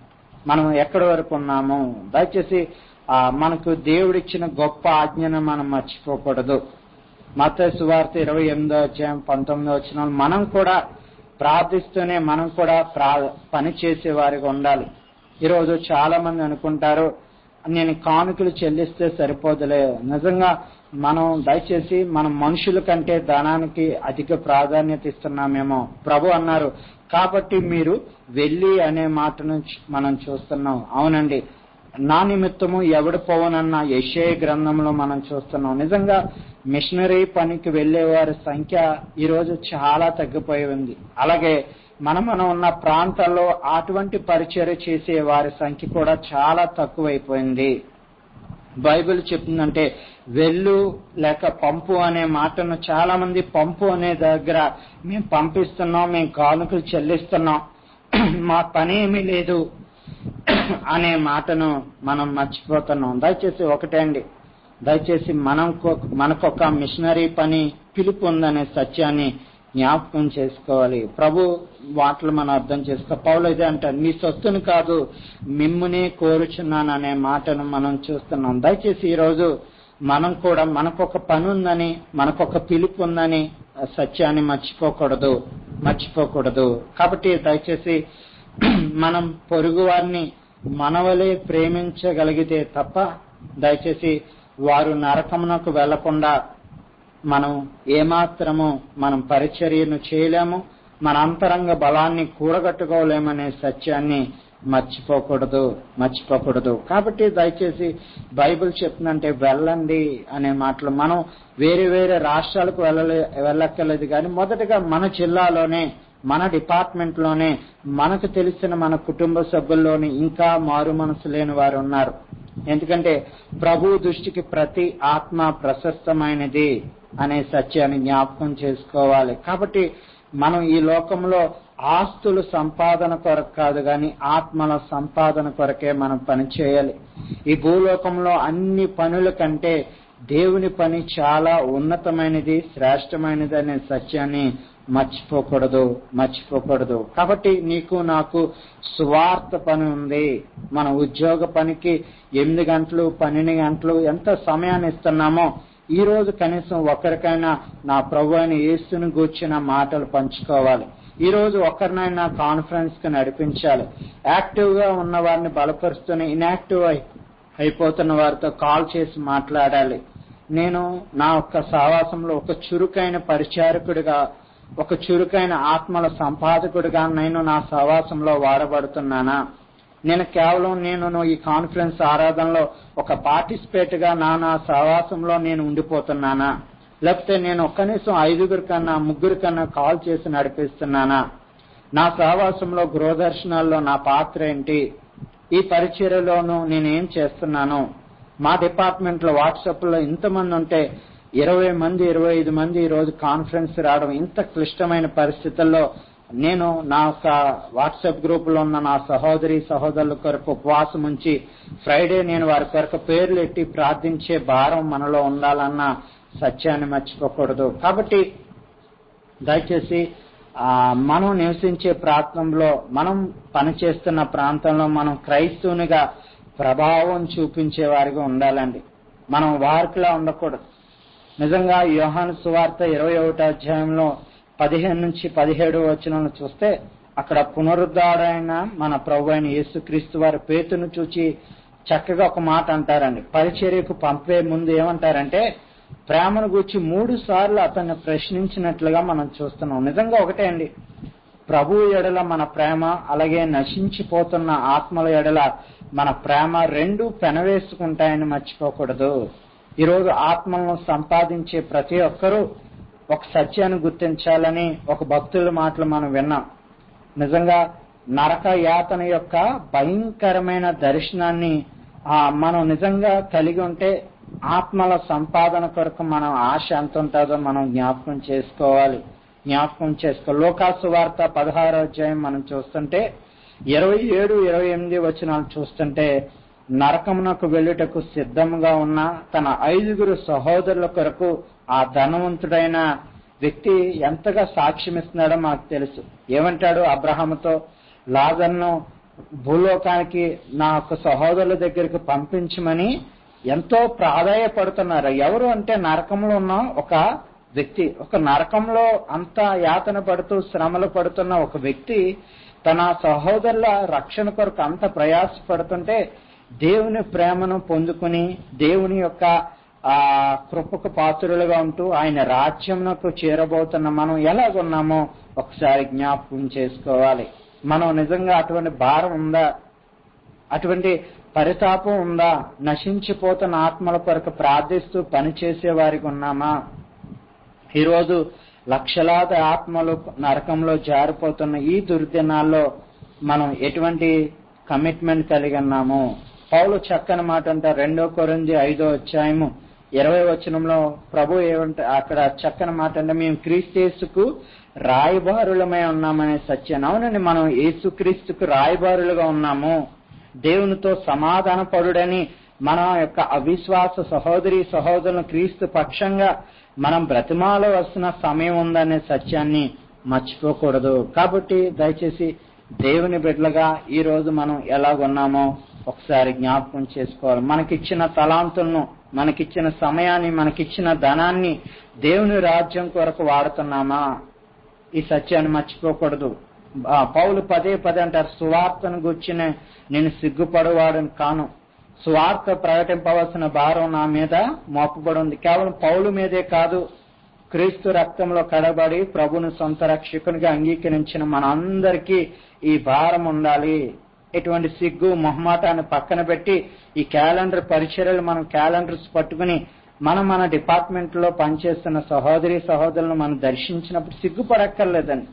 మనం ఎక్కడి వరకు ఉన్నాము దయచేసి ఆ, మనకు దేవుడిచ్చిన గొప్ప ఆజ్ఞను మనం మర్చిపోకూడదు మత సువార్త ఇరవై ఎనిమిదో అధ్యాయం పంతొమ్మిదో వచ్చిన మనం కూడా ప్రార్థిస్తూనే మనం కూడా ప్రా పని చేసే వారిగా ఉండాలి ఈరోజు చాలా మంది అనుకుంటారు నేను కానుకలు చెల్లిస్తే సరిపోదులే నిజంగా మనం దయచేసి మనం మనుషుల కంటే ధనానికి అధిక ప్రాధాన్యత ఇస్తున్నామేమో ప్రభు అన్నారు కాబట్టి మీరు వెళ్ళి అనే మాటను చ- మనం చూస్తున్నాం అవునండి నా నిమిత్తము ఎవడు పోవనన్న యెషయ గ్రంథంలో మనం చూస్తున్నాం నిజంగా మిషనరీ పనికి వెళ్లే వారి సంఖ్య ఈ రోజు చాలా తగ్గిపోయి ఉంది అలాగే మనం మనం ఉన్న ప్రాంతాల్లో అటువంటి పరిచర్య చేసే వారి సంఖ్య కూడా చాలా తక్కువైపోయింది బైబిల్ చెప్తుందంటే వెళ్ళు లేక పంపు అనే మాటను చాలా మంది పంపు అనే దగ్గర మేము పంపిస్తున్నాం మేము కానుకలు చెల్లిస్తున్నాం మా పని ఏమీ లేదు అనే మాటను మనం మర్చిపోతున్నాం దయచేసి ఒకటే అండి దయచేసి మనం కొ- మనకొక మిషనరీ పని పిలుపు ఉందనే సత్యాన్ని జ్ఞాపకం చేసుకోవాలి ప్రభు వాటిలో మనం అర్థం చేసుకో పౌలు ఇదే అంటారు మీ సొత్తును కాదు మిమ్మునే కోరుచున్నాను అనే మాటను మనం చూస్తున్నాం దయచేసి ఈ రోజు మనం కూడా మనకొక పని ఉందని మనకొక పిలుపు ఉందని ఆ సత్యాన్ని మర్చిపోకూడదు మర్చిపోకూడదు కాబట్టి దయచేసి మనం పొరుగు వారిని మనవలే ప్రేమించగలిగితే తప్ప దయచేసి వారు నరకమునకు వెళ్లకుండా మనం ఏమాత్రము మనం పరిచర్యను చేయలేము మన అంతరంగ బలాన్ని కూడగట్టుకోలేమనే సత్యాన్ని మర్చిపోకూడదు మర్చిపోకూడదు కాబట్టి దయచేసి బైబిల్ చెప్తుందంటే వెళ్ళండి అనే మాటలు మనం వేరే వేరే రాష్ట్రాలకు వెళ్ళలే వెళ్ళక్కర్లేదు కానీ మొదటగా మన జిల్లాలోనే మన డిపార్ట్మెంట్ లోనే మనకు తెలిసిన మన కుటుంబ సభ్యుల్లోని ఇంకా మారు మనసు లేని వారు ఉన్నారు ఎందుకంటే ప్రభు దృష్టికి ప్రతి ఆత్మ ప్రశస్తమైనది అనే సత్యాన్ని జ్ఞాపకం చేసుకోవాలి కాబట్టి మనం ఈ లోకంలో ఆస్తులు సంపాదన కొరకు కాదు కానీ ఆత్మల సంపాదన కొరకే మనం పని చేయాలి ఈ భూలోకంలో అన్ని పనుల కంటే దేవుని పని చాలా ఉన్నతమైనది శ్రేష్టమైనది అనే సత్యాన్ని మర్చిపోకూడదు మర్చిపోకూడదు కాబట్టి నీకు నాకు స్వార్థ పని ఉంది మన ఉద్యోగ పనికి ఎనిమిది గంటలు పన్నెండు గంటలు ఎంత సమయాన్ని ఇస్తున్నామో ఈ రోజు కనీసం ఒకరికైనా నా ప్రభు అయిన యేసుని గూర్చిన మాటలు పంచుకోవాలి ఈ రోజు ఒకరినైనా కాన్ఫరెన్స్ కి నడిపించాలి యాక్టివ్ గా ఉన్న వారిని బలపరుస్తూనే ఇన్యాక్టివ్ అయి అయిపోతున్న వారితో కాల్ చేసి మాట్లాడాలి నేను నా యొక్క సావాసంలో ఒక చురుకైన పరిచారకుడిగా ఒక చురుకైన ఆత్మల సంపాదకుడిగా నేను నా సహవాసంలో వాడబడుతున్నానా నేను కేవలం నేను ఈ కాన్ఫరెన్స్ ఆరాధనలో ఒక పార్టిసిపేట్ గా నా నా సహవాసంలో నేను ఉండిపోతున్నానా లేకపోతే నేను కనీసం ఐదుగురు కన్నా ముగ్గురు కన్నా కాల్ చేసి నడిపిస్తున్నానా నా సహవాసంలో గృహదర్శనాల్లో నా పాత్ర ఏంటి ఈ పరిచర్యలోనూ నేనేం చేస్తున్నాను మా డిపార్ట్మెంట్ లో వాట్సాప్ లో ఇంతమంది ఉంటే ఇరవై మంది ఇరవై ఐదు మంది ఈ రోజు కాన్ఫరెన్స్ రావడం ఇంత క్లిష్టమైన పరిస్థితుల్లో నేను నా యొక్క వాట్సాప్ గ్రూప్ లో ఉన్న నా సహోదరి సహోదరుల కొరకు ఉపవాసం ఉంచి ఫ్రైడే నేను వారి కొరకు పేర్లు ఎట్టి ప్రార్థించే భారం మనలో ఉండాలన్న సత్యాన్ని మర్చిపోకూడదు కాబట్టి దయచేసి ఆ, మనం నివసించే ప్రాంతంలో మనం పనిచేస్తున్న ప్రాంతంలో మనం క్రైస్తవునిగా ప్రభావం చూపించే వారిగా ఉండాలండి మనం వారికిలా ఉండకూడదు నిజంగా యోహాను సువార్త ఇరవై ఒకటో అధ్యాయంలో పదిహేను నుంచి పదిహేడు వచనాలను చూస్తే అక్కడ పునరుద్ధాడైన మన ప్రభు అయిన యేసుక్రీస్తు వారి పేతును చూచి చక్కగా ఒక మాట అంటారండి పరిచర్యకు పంపే ముందు ఏమంటారంటే ప్రేమను గురించి మూడు సార్లు అతన్ని ప్రశ్నించినట్లుగా మనం చూస్తున్నాం నిజంగా ఒకటే అండి ప్రభు ఎడల మన ప్రేమ అలాగే నశించిపోతున్న ఆత్మల ఎడల మన ప్రేమ రెండు పెనవేసుకుంటాయని మర్చిపోకూడదు ఈరోజు ఆత్మలను సంపాదించే ప్రతి ఒక్కరూ ఒక సత్యాన్ని గుర్తించాలని ఒక భక్తుల మాటలు మనం విన్నాం నిజంగా నరక యాతన యొక్క భయంకరమైన దర్శనాన్ని ఆ, మనం నిజంగా కలిగి ఉంటే ఆత్మల సంపాదన కొరకు మనం ఆశ ఎంత ఉంటుందో మనం జ్ఞాపకం చేసుకోవాలి జ్ఞాపకం చేసుకో లోకాసు వార్త పదహారో అధ్యాయం మనం చూస్తుంటే ఇరవై ఏడు ఇరవై ఎనిమిది వచనాలు చూస్తుంటే నరకమునకు వెళ్ళుటకు సిద్ధంగా ఉన్న తన ఐదుగురు సహోదరుల కొరకు ఆ ధనవంతుడైన వ్యక్తి ఎంతగా సాక్ష్యం ఇస్తున్నాడో మాకు తెలుసు ఏమంటాడు అబ్రహాముతో లాజర్ను భూలోకానికి నా యొక్క సహోదరుల దగ్గరికి పంపించమని ఎంతో ప్రాధాయపడుతున్నారు ఎవరు అంటే నరకంలో ఉన్న ఒక వ్యక్తి ఒక నరకంలో అంత యాతన పడుతూ శ్రమలు పడుతున్న ఒక వ్యక్తి తన సహోదరుల రక్షణ కొరకు అంత ప్రయాసపడుతుంటే దేవుని ప్రేమను పొందుకుని దేవుని యొక్క ఆ కృపకు పాత్రులుగా ఉంటూ ఆయన రాజ్యంకు చేరబోతున్న మనం ఎలాగున్నామో ఒకసారి జ్ఞాపకం చేసుకోవాలి మనం నిజంగా అటువంటి భారం ఉందా అటువంటి పరితాపం ఉందా నశించిపోతున్న ఆత్మల కొరకు ప్రార్థిస్తూ పనిచేసే వారికి ఉన్నామా ఈరోజు లక్షలాది ఆత్మలు నరకంలో జారిపోతున్న ఈ దుర్దినాల్లో మనం ఎటువంటి కమిట్మెంట్ కలిగి ఉన్నాము పౌలు చక్కని మాట అంటే రెండో కొరింది ఐదో అధ్యాయము ఇరవై వచనంలో ప్రభు ఏమంటే అక్కడ చక్కని మాట అంటే మేము క్రీస్తేసుకు రాయబారులమై ఉన్నామనే సత్యాన్ని అవునండి మనం యేసుక్రీస్తుకు రాయబారులుగా ఉన్నాము దేవునితో సమాధాన పరుడని మన యొక్క అవిశ్వాస సహోదరి సహోదరులను క్రీస్తు పక్షంగా మనం బ్రతిమాలవలసిన సమయం ఉందనే సత్యాన్ని మర్చిపోకూడదు కాబట్టి దయచేసి దేవుని బిడ్డలుగా ఈ రోజు మనం ఎలాగున్నామో ఒకసారి జ్ఞాపకం చేసుకోవాలి మనకిచ్చిన తలాంతులను మనకిచ్చిన సమయాన్ని మనకిచ్చిన ధనాన్ని దేవుని రాజ్యం కొరకు వాడుతున్నామా ఈ సత్యాన్ని మర్చిపోకూడదు ఆ, పౌలు పదే పదే అంటారు సువార్తను గుర్చిన నేను సిగ్గుపడవాడని కాను సువార్త ప్రకటింపవలసిన భారం నా మీద మోపబడి ఉంది కేవలం పౌలు మీదే కాదు క్రీస్తు రక్తంలో కడబడి ప్రభుని సొంత రక్షకునిగా అంగీకరించిన మనందరికీ ఈ భారం ఉండాలి ఎటువంటి సిగ్గు మొహమాటాన్ని పక్కన పెట్టి ఈ క్యాలెండర్ పరిచర్యలు మనం క్యాలెండర్స్ పట్టుకుని మనం మన డిపార్ట్మెంట్ లో పనిచేస్తున్న సహోదరి సహోదరులను మనం దర్శించినప్పుడు సిగ్గుపడక్కర్లేదండి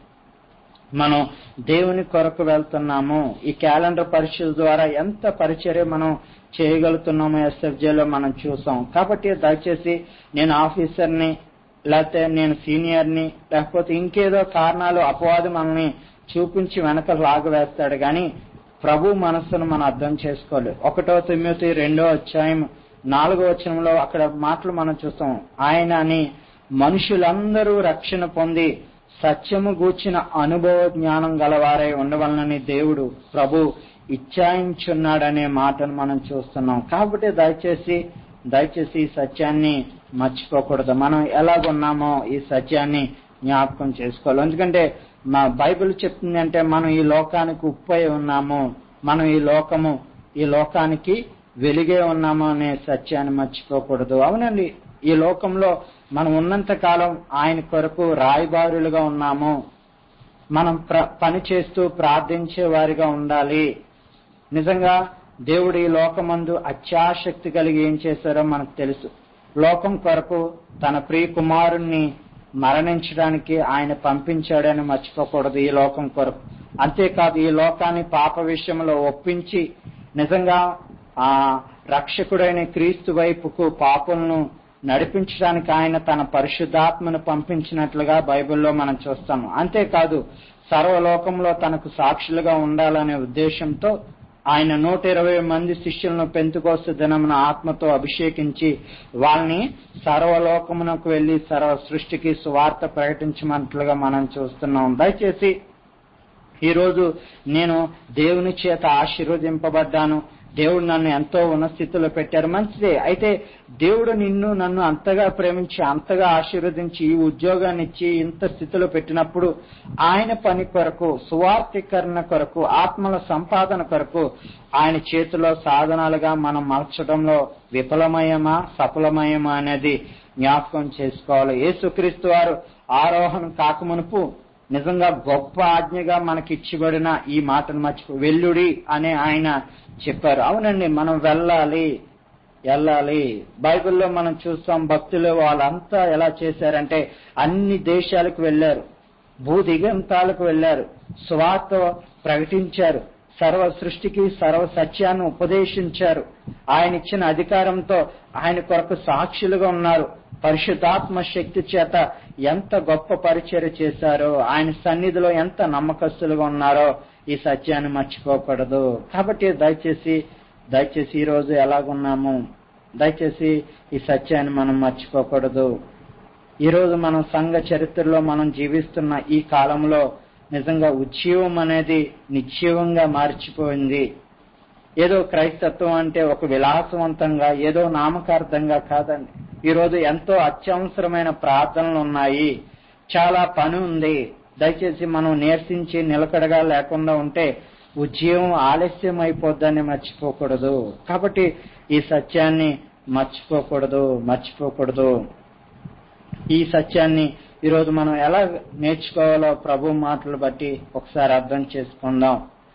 మనం దేవుని కొరకు వెళ్తున్నాము ఈ క్యాలెండర్ పరిచయం ద్వారా ఎంత పరిచర్య మనం చేయగలుగుతున్నామో ఎస్ఎఫ్జేలో మనం చూసాం కాబట్టి దయచేసి నేను ఆఫీసర్ని లేకపోతే నేను సీనియర్ని లేకపోతే ఇంకేదో కారణాలు అపవాది మనల్ని చూపించి వెనక లాగవేస్తాడు కానీ ప్రభు మనస్సును మనం అర్థం చేసుకోవాలి ఒకటో తొమ్మిది రెండో అధ్యాయం నాలుగో వచనంలో అక్కడ మాటలు మనం చూస్తాం ఆయన అని మనుషులందరూ రక్షణ పొంది సత్యము గూర్చిన అనుభవ జ్ఞానం గలవారై ఉండవలనని దేవుడు ప్రభు ఇచ్చాయించున్నాడనే మాటను మనం చూస్తున్నాం కాబట్టి దయచేసి దయచేసి ఈ సత్యాన్ని మర్చిపోకూడదు మనం ఎలాగున్నామో ఈ సత్యాన్ని జ్ఞాపకం చేసుకోవాలి ఎందుకంటే మా బైబిల్ చెప్తుంది అంటే మనం ఈ లోకానికి ఉప్పై ఉన్నాము మనం ఈ లోకము ఈ లోకానికి వెలిగే ఉన్నాము అనే సత్యాన్ని మర్చిపోకూడదు అవునండి ఈ లోకంలో మనం ఉన్నంత కాలం ఆయన కొరకు రాయబారులుగా ఉన్నాము మనం ప్ర పని చేస్తూ ప్రార్థించే వారిగా ఉండాలి నిజంగా దేవుడు ఈ లోకమందు అత్యాశక్తి కలిగి ఏం చేశారో మనకు తెలుసు లోకం కొరకు తన ప్రియ కుమారుణ్ణి మరణించడానికి ఆయన పంపించాడని మర్చిపోకూడదు ఈ లోకం కొరకు అంతేకాదు ఈ లోకాన్ని పాప విషయంలో ఒప్పించి నిజంగా ఆ రక్షకుడైన క్రీస్తు వైపుకు పాపులను నడిపించడానికి ఆయన తన పరిశుద్ధాత్మను పంపించినట్లుగా బైబిల్లో మనం చూస్తాము అంతేకాదు సర్వలోకంలో తనకు సాక్షులుగా ఉండాలనే ఉద్దేశంతో ఆయన నూట ఇరవై మంది శిష్యులను పెంతుకోస్తు దినమున ఆత్మతో అభిషేకించి వాళ్ళని సర్వలోకమునకు వెళ్లి సర్వ సృష్టికి సువార్త ప్రకటించమన్నట్లుగా మనం చూస్తున్నాం దయచేసి ఈరోజు నేను దేవుని చేత ఆశీర్వదింపబడ్డాను దేవుడు నన్ను ఎంతో ఉన్న స్థితిలో పెట్టారు మంచిదే అయితే దేవుడు నిన్ను నన్ను అంతగా ప్రేమించి అంతగా ఆశీర్వదించి ఈ ఉద్యోగాన్ని ఇచ్చి ఇంత స్థితిలో పెట్టినప్పుడు ఆయన పని కొరకు సువార్థీకరణ కొరకు ఆత్మల సంపాదన కొరకు ఆయన చేతిలో సాధనాలుగా మనం మలచడంలో విఫలమయమా సఫలమయమా అనేది జ్ఞాపకం చేసుకోవాలి యేసుక్రీస్తు వారు ఆరోహణ కాకమునుపు నిజంగా గొప్ప ఆజ్ఞగా మనకి ఇచ్చిబడిన ఈ మాటను మర్చిపో వెల్లుడి అనే ఆయన చెప్పారు అవునండి మనం వెళ్ళాలి వెళ్ళాలి బైబిల్లో మనం చూస్తాం భక్తులు వాళ్ళంతా ఎలా చేశారంటే అన్ని దేశాలకు వెళ్ళారు భూదిగంతాలకు వెళ్ళారు స్వార్థ ప్రకటించారు సర్వ సృష్టికి సర్వ సత్యాన్ని ఉపదేశించారు ఆయన ఇచ్చిన అధికారంతో ఆయన కొరకు సాక్షులుగా ఉన్నారు పరిశుద్ధాత్మ శక్తి చేత ఎంత గొప్ప పరిచర్య చేశారో ఆయన సన్నిధిలో ఎంత నమ్మకస్తులుగా ఉన్నారో ఈ సత్యాన్ని మర్చిపోకూడదు కాబట్టి దయచేసి దయచేసి ఈ రోజు ఎలాగున్నాము దయచేసి ఈ సత్యాన్ని మనం మర్చిపోకూడదు ఈ రోజు మనం సంఘ చరిత్రలో మనం జీవిస్తున్న ఈ కాలంలో నిజంగా ఉజ్జీవం అనేది నిశ్చీవంగా మార్చిపోయింది ఏదో క్రైస్తత్వం అంటే ఒక విలాసవంతంగా ఏదో నామకార్థంగా కాదండి ఈరోజు ఎంతో అత్యవసరమైన ప్రార్థనలు ఉన్నాయి చాలా పని ఉంది దయచేసి మనం నీరసించి నిలకడగా లేకుండా ఉంటే ఉద్యోగం ఆలస్యం అయిపోద్దని మర్చిపోకూడదు కాబట్టి ఈ సత్యాన్ని మర్చిపోకూడదు మర్చిపోకూడదు ఈ సత్యాన్ని ఈరోజు మనం ఎలా నేర్చుకోవాలో ప్రభు మాటలు బట్టి ఒకసారి అర్థం చేసుకుందాం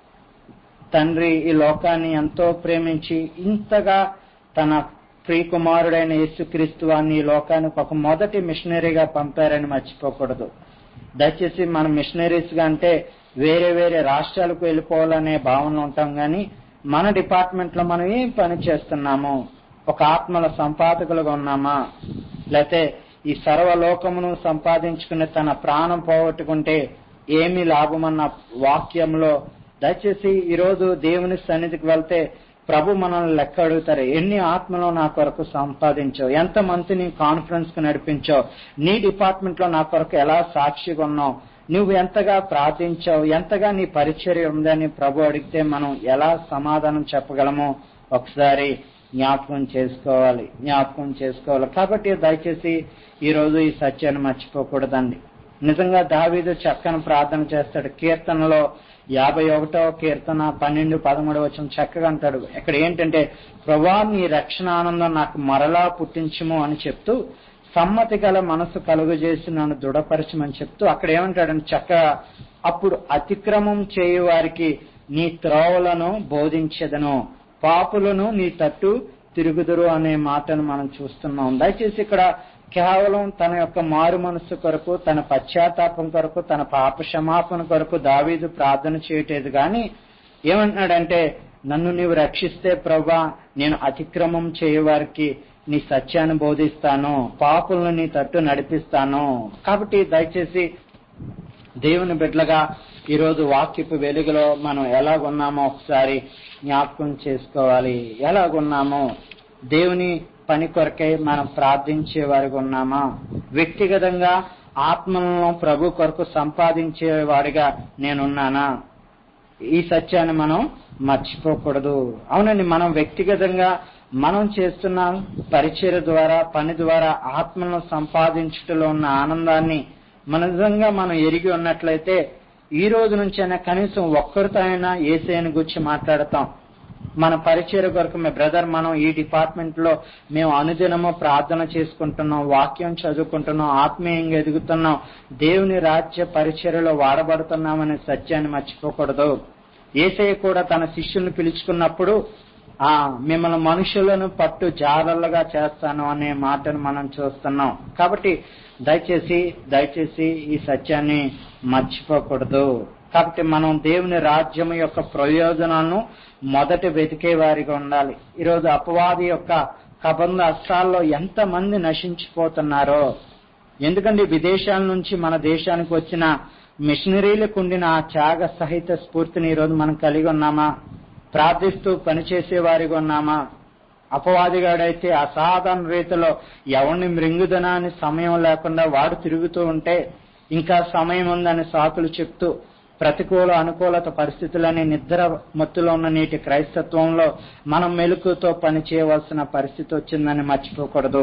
తండ్రి ఈ లోకాన్ని ఎంతో ప్రేమించి ఇంతగా తన ప్రియకుమారుడైన యేసుక్రీస్తు వారిని ఈ లోకానికి ఒక మొదటి మిషనరీగా పంపారని మర్చిపోకూడదు దయచేసి మనం మిషనరీస్ గా అంటే వేరే వేరే రాష్ట్రాలకు వెళ్ళిపోవాలనే భావన ఉంటాం కానీ మన డిపార్ట్మెంట్ లో మనం ఏం పని చేస్తున్నాము ఒక ఆత్మల సంపాదకులుగా ఉన్నామా లేకపోతే ఈ సర్వలోకమును సంపాదించుకుని తన ప్రాణం పోగొట్టుకుంటే ఏమి లాభమన్న వాక్యంలో దయచేసి ఈరోజు దేవుని సన్నిధికి వెళ్తే ప్రభు మనల్ని లెక్క అడుగుతారు ఎన్ని ఆత్మలో నా కొరకు సంపాదించావు ఎంత మందిని కాన్ఫరెన్స్ కు నడిపించావు నీ డిపార్ట్మెంట్ లో నా కొరకు ఎలా సాక్షిగా ఉన్నావు నువ్వు ఎంతగా ప్రార్థించావు ఎంతగా నీ పరిచర్య ఉందని ప్రభు అడిగితే మనం ఎలా సమాధానం చెప్పగలమో ఒకసారి జ్ఞాపకం చేసుకోవాలి జ్ఞాపకం చేసుకోవాలి కాబట్టి దయచేసి ఈ రోజు ఈ సత్యాన్ని మర్చిపోకూడదండి నిజంగా దావీదు చక్కని ప్రార్థన చేస్తాడు కీర్తనలో యాభై ఒకటో కీర్తన పన్నెండు పదమూడు వచ్చిన చక్కగా అంటాడు ఇక్కడ ఏంటంటే ప్రభా నీ రక్షణ ఆనందం నాకు మరలా పుట్టించుము అని చెప్తూ సమ్మతి గల మనసు కలుగజేసి నన్ను దృఢపరచమని చెప్తూ అక్కడ ఏమంటాడంటే చక్కగా అప్పుడు అతిక్రమం చేయు వారికి నీ త్రోవలను బోధించదను పాపులను నీ తట్టు తిరుగుదురు అనే మాటను మనం చూస్తున్నాం దయచేసి ఇక్కడ కేవలం తన యొక్క మారు మనస్సు కొరకు తన పశ్చాత్తాపం కొరకు తన పాప క్షమాపణ కొరకు దావీదు ప్రార్థన చేయటేది కానీ ఏమంటున్నాడంటే నన్ను నీవు రక్షిస్తే ప్రభా నేను అతిక్రమం చేయవారికి నీ సత్యాన్ని బోధిస్తాను పాపులను నీ తట్టు నడిపిస్తాను కాబట్టి దయచేసి దేవుని బిడ్డలుగా ఈరోజు వాక్యపు వెలుగులో మనం ఎలాగున్నామో ఒకసారి జ్ఞాపకం చేసుకోవాలి ఎలాగున్నామో దేవుని పని కొరకై మనం ప్రార్థించే వారిగా ఉన్నామా వ్యక్తిగతంగా ఆత్మలను ప్రభు కొరకు సంపాదించేవాడిగా నేనున్నానా ఈ సత్యాన్ని మనం మర్చిపోకూడదు అవునండి మనం వ్యక్తిగతంగా మనం చేస్తున్న పరిచయ ద్వారా పని ద్వారా ఆత్మలను సంపాదించుటలో ఉన్న ఆనందాన్ని మన నిజంగా మనం ఎరిగి ఉన్నట్లయితే ఈ రోజు నుంచైనా కనీసం ఒక్కరితో అయినా ఏసైని గురించి మాట్లాడతాం మన పరిచయ కొరకు మీ బ్రదర్ మనం ఈ డిపార్ట్మెంట్ లో మేము అనుదినము ప్రార్థన చేసుకుంటున్నాం వాక్యం చదువుకుంటున్నాం ఆత్మీయంగా ఎదుగుతున్నాం దేవుని రాజ్య పరిచర్యలో వాడబడుతున్నామనే సత్యాన్ని మర్చిపోకూడదు ఏసయ్య కూడా తన శిష్యుల్ని పిలుచుకున్నప్పుడు ఆ మిమ్మల్ని మనుషులను పట్టు జాగ్రత్తగా చేస్తాను అనే మాటను మనం చూస్తున్నాం కాబట్టి దయచేసి దయచేసి ఈ సత్యాన్ని మర్చిపోకూడదు కాబట్టి మనం దేవుని రాజ్యం యొక్క ప్రయోజనాలను మొదట వెతికే వారిగా ఉండాలి ఈరోజు అపవాది యొక్క కబంధ అస్త్రాల్లో ఎంతమంది నశించిపోతున్నారో ఎందుకంటే విదేశాల నుంచి మన దేశానికి వచ్చిన మిషనరీలకు ఉండిన ఆ త్యాగ సహిత స్ఫూర్తిని ఈరోజు మనం కలిగి ఉన్నామా ప్రార్థిస్తూ పనిచేసే వారిగా ఉన్నామా అపవాదిగాడైతే అసాధారణ రీతిలో ఎవరిని మృంగుదనా అని సమయం లేకుండా వాడు తిరుగుతూ ఉంటే ఇంకా సమయం ఉందని సాకులు చెప్తూ ప్రతికూల అనుకూలత పరిస్థితులని నిద్ర మత్తులో ఉన్న నీటి క్రైస్తత్వంలో మనం మెలుకుతో పని చేయవలసిన పరిస్థితి వచ్చిందని మర్చిపోకూడదు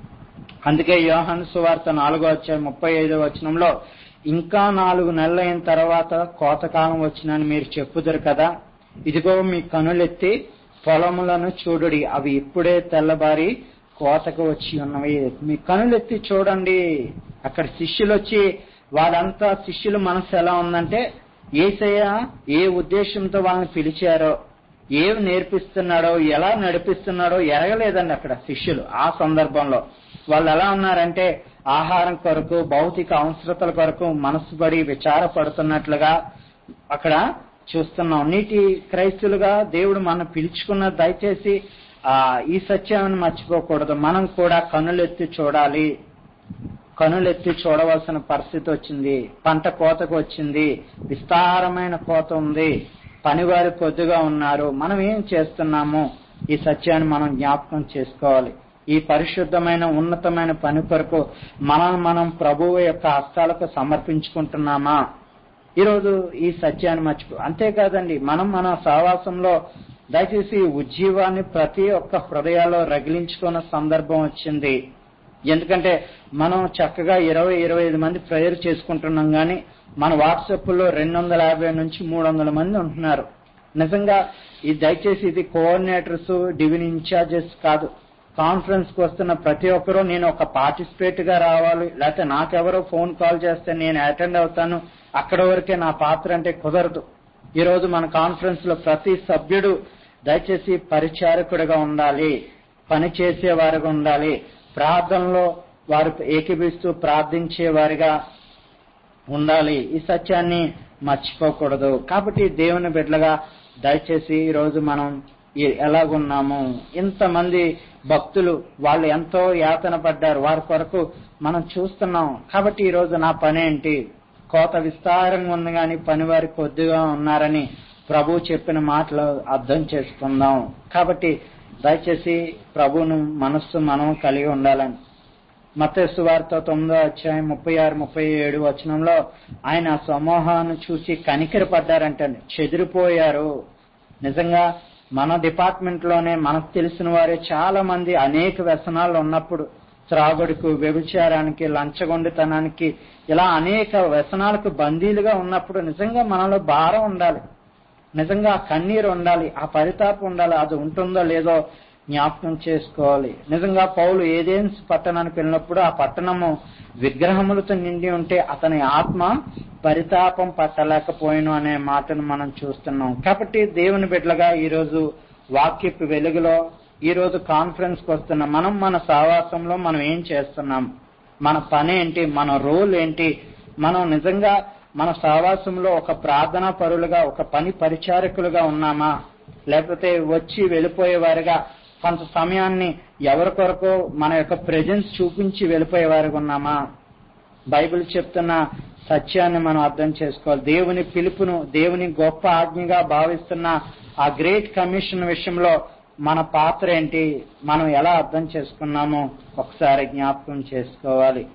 అందుకే యోహన్ సువార్త నాలుగో వచ్చే ముప్పై ఐదో వచనంలో ఇంకా నాలుగు నెలలైన తర్వాత కోతకాలం వచ్చినని మీరు చెప్పుదురు కదా ఇదిగో మీ కనులెత్తి పొలములను చూడుడి అవి ఇప్పుడే తెల్లబారి కోతకు వచ్చి ఉన్నవి మీ కనులెత్తి చూడండి అక్కడ శిష్యులు వచ్చి వాళ్ళంతా శిష్యుల మనసు ఎలా ఉందంటే ఏసయ్య ఏ ఉద్దేశంతో వాళ్ళని పిలిచారో ఏం నేర్పిస్తున్నాడో ఎలా నడిపిస్తున్నాడో ఎరగలేదండి అక్కడ శిష్యులు ఆ సందర్భంలో వాళ్ళు ఎలా ఉన్నారంటే ఆహారం కొరకు భౌతిక అవసరతల కొరకు మనసు పడి విచారపడుతున్నట్లుగా అక్కడ చూస్తున్నాం నీటి క్రైస్తులుగా దేవుడు మనం పిలుచుకున్న దయచేసి ఆ ఈ సత్యాన్ని మర్చిపోకూడదు మనం కూడా కనులెత్తి చూడాలి కనులెత్తి చూడవలసిన పరిస్థితి వచ్చింది పంట కోతకు వచ్చింది విస్తారమైన కోత ఉంది పనివారు కొద్దిగా ఉన్నారు మనం ఏం చేస్తున్నాము ఈ సత్యాన్ని మనం జ్ఞాపకం చేసుకోవాలి ఈ పరిశుద్ధమైన ఉన్నతమైన పని కొరకు మనం మనం ప్రభువు యొక్క హస్తాలకు సమర్పించుకుంటున్నామా ఈరోజు ఈ సత్యాన్ని మర్చిపో అంతేకాదండి మనం మన సహవాసంలో దయచేసి ఉజ్జీవాన్ని ప్రతి ఒక్క హృదయాల్లో రగిలించుకున్న సందర్భం వచ్చింది ఎందుకంటే మనం చక్కగా ఇరవై ఇరవై ఐదు మంది ప్రేయర్ చేసుకుంటున్నాం కానీ మన వాట్సాప్ లో రెండు వందల యాభై నుంచి మూడు వందల మంది ఉంటున్నారు నిజంగా ఈ దయచేసి ఇది కోఆర్డినేటర్స్ డివిన్ ఇన్ఛార్జెస్ కాదు కాన్ఫరెన్స్ కు వస్తున్న ప్రతి ఒక్కరూ నేను ఒక పార్టిసిపేట్ గా రావాలి లేకపోతే నాకెవరో ఫోన్ కాల్ చేస్తే నేను అటెండ్ అవుతాను అక్కడ వరకే నా పాత్ర అంటే కుదరదు ఈ రోజు మన కాన్ఫరెన్స్ లో ప్రతి సభ్యుడు దయచేసి పరిచారకుడిగా ఉండాలి పని చేసేవారుగా ఉండాలి ప్రార్థనలో వారు ఏకీభిస్తూ ప్రార్థించే వారిగా ఉండాలి ఈ సత్యాన్ని మర్చిపోకూడదు కాబట్టి దేవుని బిడ్డలుగా దయచేసి ఈ రోజు మనం ఈ- ఎలాగున్నాము ఇంతమంది భక్తులు వాళ్ళు ఎంతో యాతన పడ్డారు వారి కొరకు మనం చూస్తున్నాం కాబట్టి ఈ రోజు నా పని ఏంటి కోత విస్తారంగా ఉంది కానీ పని వారి కొద్దిగా ఉన్నారని ప్రభు చెప్పిన మాటలు అర్థం చేసుకుందాం కాబట్టి దయచేసి ప్రభువును మనస్సు మనం కలిగి ఉండాలని మత్తస్సు వార్త తొమ్మిదో అధ్యాయం ముప్పై ఆరు ముప్పై ఏడు వచనంలో ఆయన ఆ సమూహాన్ని చూసి కనికర పడ్డారంటండి చెదిరిపోయారు నిజంగా మన డిపార్ట్మెంట్ లోనే మనకు తెలిసిన వారే చాలా మంది అనేక వ్యసనాలు ఉన్నప్పుడు త్రాగుడుకు వ్యభిచారానికి లంచగొండితనానికి ఇలా అనేక వ్యసనాలకు బందీలుగా ఉన్నప్పుడు నిజంగా మనలో భారం ఉండాలి నిజంగా ఆ కన్నీరు ఉండాలి ఆ పరితాపం ఉండాలి అది ఉంటుందో లేదో జ్ఞాపకం చేసుకోవాలి నిజంగా పౌలు ఏదేన్స్ పట్టణానికి వెళ్ళినప్పుడు ఆ పట్టణము విగ్రహములతో నిండి ఉంటే అతని ఆత్మ పరితాపం పట్టలేకపోయాను అనే మాటను మనం చూస్తున్నాం కాబట్టి దేవుని బిడ్డలుగా ఈరోజు వాక్యపు వెలుగులో ఈ రోజు కాన్ఫరెన్స్ కు వస్తున్న మనం మన సావాసంలో మనం ఏం చేస్తున్నాం మన పని ఏంటి మన రోల్ ఏంటి మనం నిజంగా మన సావాసంలో ఒక ప్రార్థనా పరులుగా ఒక పని పరిచారకులుగా ఉన్నామా లేకపోతే వచ్చి వెళ్ళిపోయేవారుగా కొంత సమయాన్ని ఎవరి కొరకు మన యొక్క ప్రెజెన్స్ చూపించి వెళ్ళిపోయేవారుగా ఉన్నామా బైబిల్ చెప్తున్న సత్యాన్ని మనం అర్థం చేసుకోవాలి దేవుని పిలుపును దేవుని గొప్ప ఆజ్ఞగా భావిస్తున్న ఆ గ్రేట్ కమిషన్ విషయంలో మన పాత్ర ఏంటి మనం ఎలా అర్థం చేసుకున్నామో ఒకసారి జ్ఞాపకం చేసుకోవాలి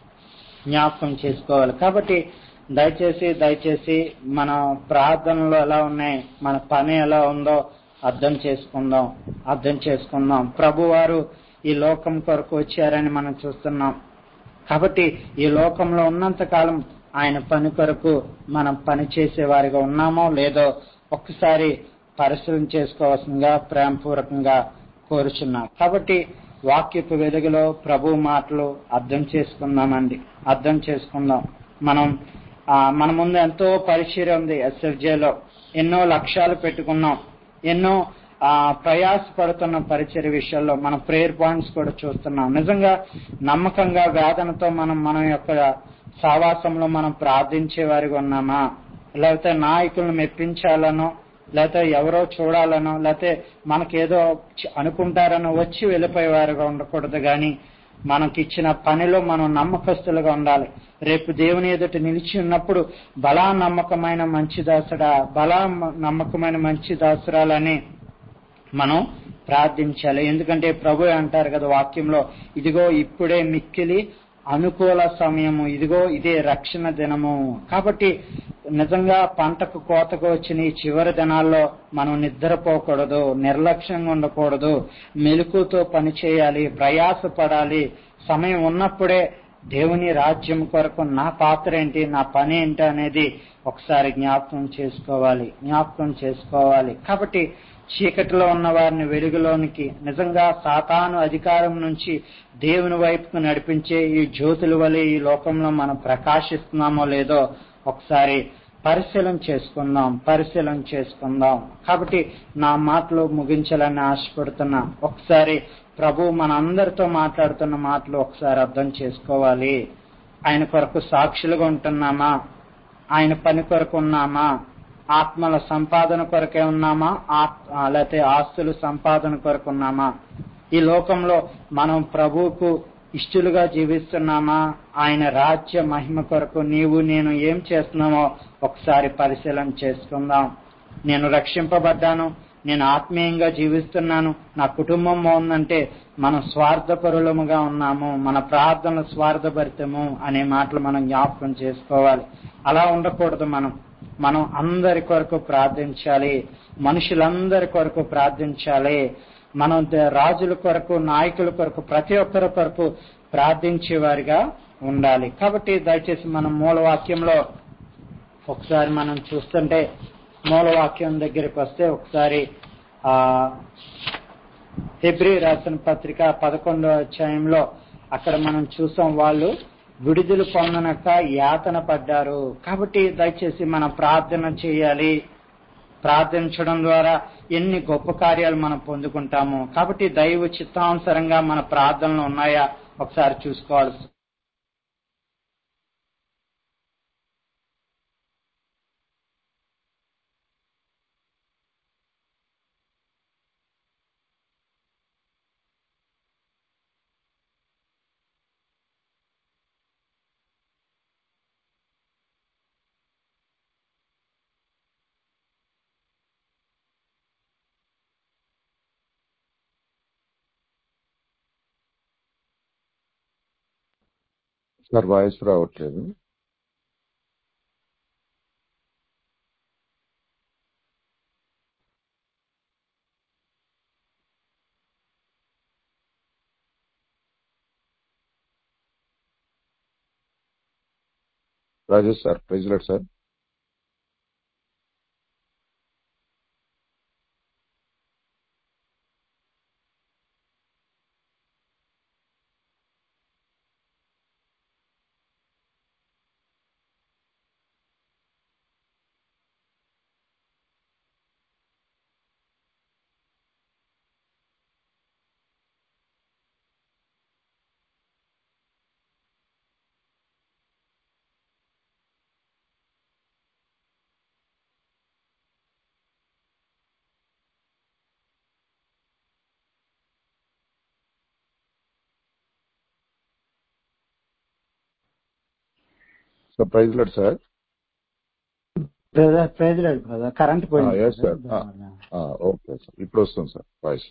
జ్ఞాపకం చేసుకోవాలి కాబట్టి దయచేసి దయచేసి మన ప్రార్థనలు ఎలా ఉన్నాయి మన పని ఎలా ఉందో అర్థం చేసుకుందాం అర్థం చేసుకుందాం ప్రభు వారు ఈ లోకం కొరకు వచ్చారని మనం చూస్తున్నాం కాబట్టి ఈ లోకంలో ఉన్నంత కాలం ఆయన పని కొరకు మనం పని చేసే వారిగా ఉన్నామో లేదో ఒక్కసారి పరిశీలన చేసుకోవాల్సిందిగా ప్రేమపూర్వకంగా కోరుచున్నాం కాబట్టి వాక్యపు వెలుగులో ప్రభు మాటలు అర్థం చేసుకుందామండి అర్థం చేసుకుందాం మనం ఆ, మన ముందు ఎంతో పరిచయం ఉంది ఎస్ఎఫ్జేలో ఎన్నో లక్ష్యాలు పెట్టుకున్నాం ఎన్నో ఆ ప్రయాసపడుతున్న పరిచయ విషయాల్లో మన ప్రేయర్ పాయింట్స్ కూడా చూస్తున్నాం నిజంగా నమ్మకంగా వేదనతో మనం మన యొక్క సావాసంలో మనం ప్రార్థించే వారిగా ఉన్నామా లేకపోతే నాయకులను మెప్పించాలనో లేకపోతే ఎవరో చూడాలనో లేకపోతే మనకేదో చి- అనుకుంటారనో వచ్చి వెళ్ళిపోయేవారుగా ఉండకూడదు కానీ మనకిచ్చిన పనిలో మనం నమ్మకస్తులుగా ఉండాలి రేపు దేవుని ఎదుట నిలిచి ఉన్నప్పుడు బలా నమ్మకమైన మంచి దాసుడా బలా మ- నమ్మకమైన మంచి దాసురాలని మనం ప్రార్థించాలి ఎందుకంటే ప్రభు అంటారు కదా వాక్యంలో ఇదిగో ఇప్పుడే మిక్కిలి అనుకూల సమయము ఇదిగో ఇదే రక్షణ దినము కాబట్టి నిజంగా పంటకు కోతకు వచ్చిన ఈ చివరి దినాల్లో మనం నిద్రపోకూడదు నిర్లక్ష్యంగా ఉండకూడదు మెలకుతో పని చేయాలి ప్రయాసపడాలి సమయం ఉన్నప్పుడే దేవుని రాజ్యం కొరకు నా పాత్ర ఏంటి నా పని ఏంటి అనేది ఒకసారి జ్ఞాపకం చేసుకోవాలి జ్ఞాపకం చేసుకోవాలి కాబట్టి చీకటిలో ఉన్న వారిని వెలుగులోనికి నిజంగా సాతాను అధికారం నుంచి దేవుని వైపుకు నడిపించే ఈ జ్యోతుల వలె ఈ లోకంలో మనం ప్రకాశిస్తున్నామో లేదో ఒకసారి పరిశీలన చేసుకుందాం పరిశీలన చేసుకుందాం కాబట్టి నా మాటలు ముగించాలని ఆశపడుతున్నా ఒకసారి ప్రభు మన అందరితో మాట్లాడుతున్న మాటలు ఒకసారి అర్థం చేసుకోవాలి ఆయన కొరకు సాక్షులుగా ఉంటున్నామా ఆయన పని కొరకు ఉన్నామా ఆత్మల సంపాదన కొరకే ఉన్నామా ఆత్- ఆ, లేకపోతే ఆస్తులు సంపాదన కొరకు ఉన్నామా ఈ లోకంలో మనం ప్రభువుకు ఇష్టలుగా జీవిస్తున్నామా ఆయన రాజ్య మహిమ కొరకు నీవు నేను ఏం చేస్తున్నామో ఒకసారి పరిశీలన చేసుకుందాం నేను రక్షింపబడ్డాను నేను ఆత్మీయంగా జీవిస్తున్నాను నా కుటుంబం బాగుందంటే మనం స్వార్థపరులముగా ఉన్నాము మన ప్రార్థనలు స్వార్థభరితము అనే మాటలు మనం జ్ఞాపకం చేసుకోవాలి అలా ఉండకూడదు మనం మనం అందరి కొరకు ప్రార్థించాలి మనుషులందరి కొరకు ప్రార్థించాలి మనం ద- రాజుల కొరకు నాయకుల కొరకు ప్రతి ఒక్కరి కొరకు ప్రార్థించేవారిగా ఉండాలి కాబట్టి దయచేసి మనం మూలవాక్యంలో ఒకసారి మనం చూస్తుంటే మూలవాక్యం దగ్గరికి వస్తే ఒకసారి ఆ హెబ్రి రాసిన పత్రిక పదకొండో అధ్యాయంలో అక్కడ మనం చూసాం వాళ్ళు విడుదల పొందనక యాతన పడ్డారు కాబట్టి దయచేసి మనం ప్రార్థన చేయాలి ప్రార్థించడం ద్వారా ఎన్ని గొప్ప కార్యాలు మనం పొందుకుంటాము కాబట్టి దైవ చిత్తానుసరంగా మన ప్రార్థనలు ఉన్నాయా ఒకసారి చూసుకోవాలి సార్ వాయిస్ రావట్లేదు Rajesh sir president sir so president sir brother president brother current పోయింది yes, sir. brother. Okay sir ఇప్పుడు వస్తుంది సార్ వాయిస్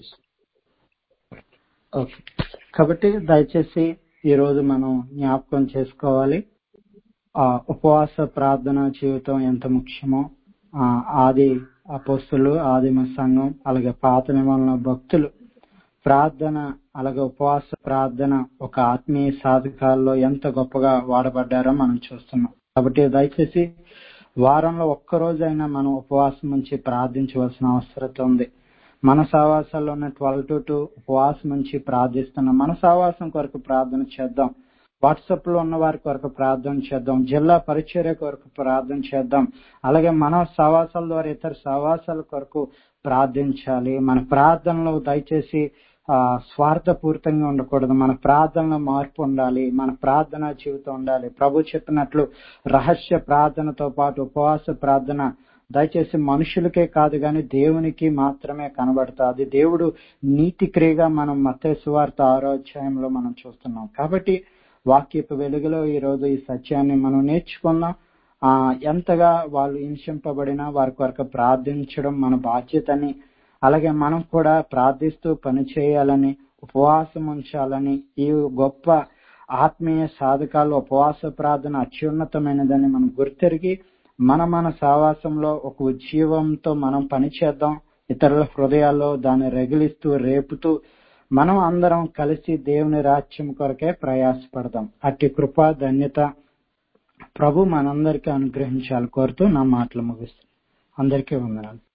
ఓకే కాబట్టి దయచేసి ఈ రోజు మనం జ్ఞాపకం చేసుకోవాలి ఆ ఉపవాస ప్రార్థన జీవితం ఎంత ముఖ్యమో ఆ ఆది అపోస్తులు ఆదిమ సంఘం అలాగే పాత నిబంధన భక్తులు ప్రార్థన అలాగే ఉపవాస ప్రార్థన ఒక ఆత్మీయ సాధకాల్లో ఎంత గొప్పగా వాడబడ్డారో మనం చూస్తున్నాం కాబట్టి దయచేసి వారంలో ఒక్క రోజైనా మనం ఉపవాసం నుంచి ప్రార్థించవలసిన అవసరం ఉంది మన సహవాసాల్లో ఉన్న ట్వెల్వ్ టు టూ ఉపవాసం నుంచి ప్రార్థిస్తున్నాం మన సహవాసం కొరకు ప్రార్థన చేద్దాం వాట్సాప్ లో ఉన్న వారి కొరకు ప్రార్థన చేద్దాం జిల్లా పరిచర్య కొరకు ప్రార్థన చేద్దాం అలాగే మన సహవాసాల ద్వారా ఇతర సహవాసాల కొరకు ప్రార్థించాలి మన ప్రార్థనలో దయచేసి ఆ స్వార్థపూరితంగా ఉండకూడదు మన ప్రార్థనలో మార్పు ఉండాలి మన ప్రార్థన జీవితం ఉండాలి ప్రభు చెప్పినట్లు రహస్య ప్రార్థనతో పాటు ఉపవాస ప్రార్థన దయచేసి మనుషులకే కాదు కానీ దేవునికి మాత్రమే కనబడుతుంది దేవుడు నీతి క్రియగా మనం మత్తయి వార్త ఆరో అధ్యాయంలో మనం చూస్తున్నాం కాబట్టి వాక్యపు వెలుగులో ఈ రోజు ఈ సత్యాన్ని మనం నేర్చుకుందాం ఆ ఎంతగా వాళ్ళు హింసింపబడినా వారి కొరకు ప్రార్థించడం మన బాధ్యతని అలాగే మనం కూడా ప్రార్థిస్తూ పని చేయాలని ఉపవాసం ఉంచాలని ఈ గొప్ప ఆత్మీయ సాధకాలు ఉపవాస ప్రార్థన అత్యున్నతమైనదని మనం గుర్తెరిగి మన మన సావాసంలో ఒక ఉజ్జీవంతో మనం పని చేద్దాం ఇతరుల హృదయాల్లో దాన్ని రగిలిస్తూ రేపుతూ మనం అందరం కలిసి దేవుని రాజ్యం కొరకే ప్రయాసపడదాం అట్టి కృప ధన్యత ప్రభు మనందరికీ అనుగ్రహించాలి కోరుతూ నా మాటలు ముగిస్తాను అందరికీ వందనాలు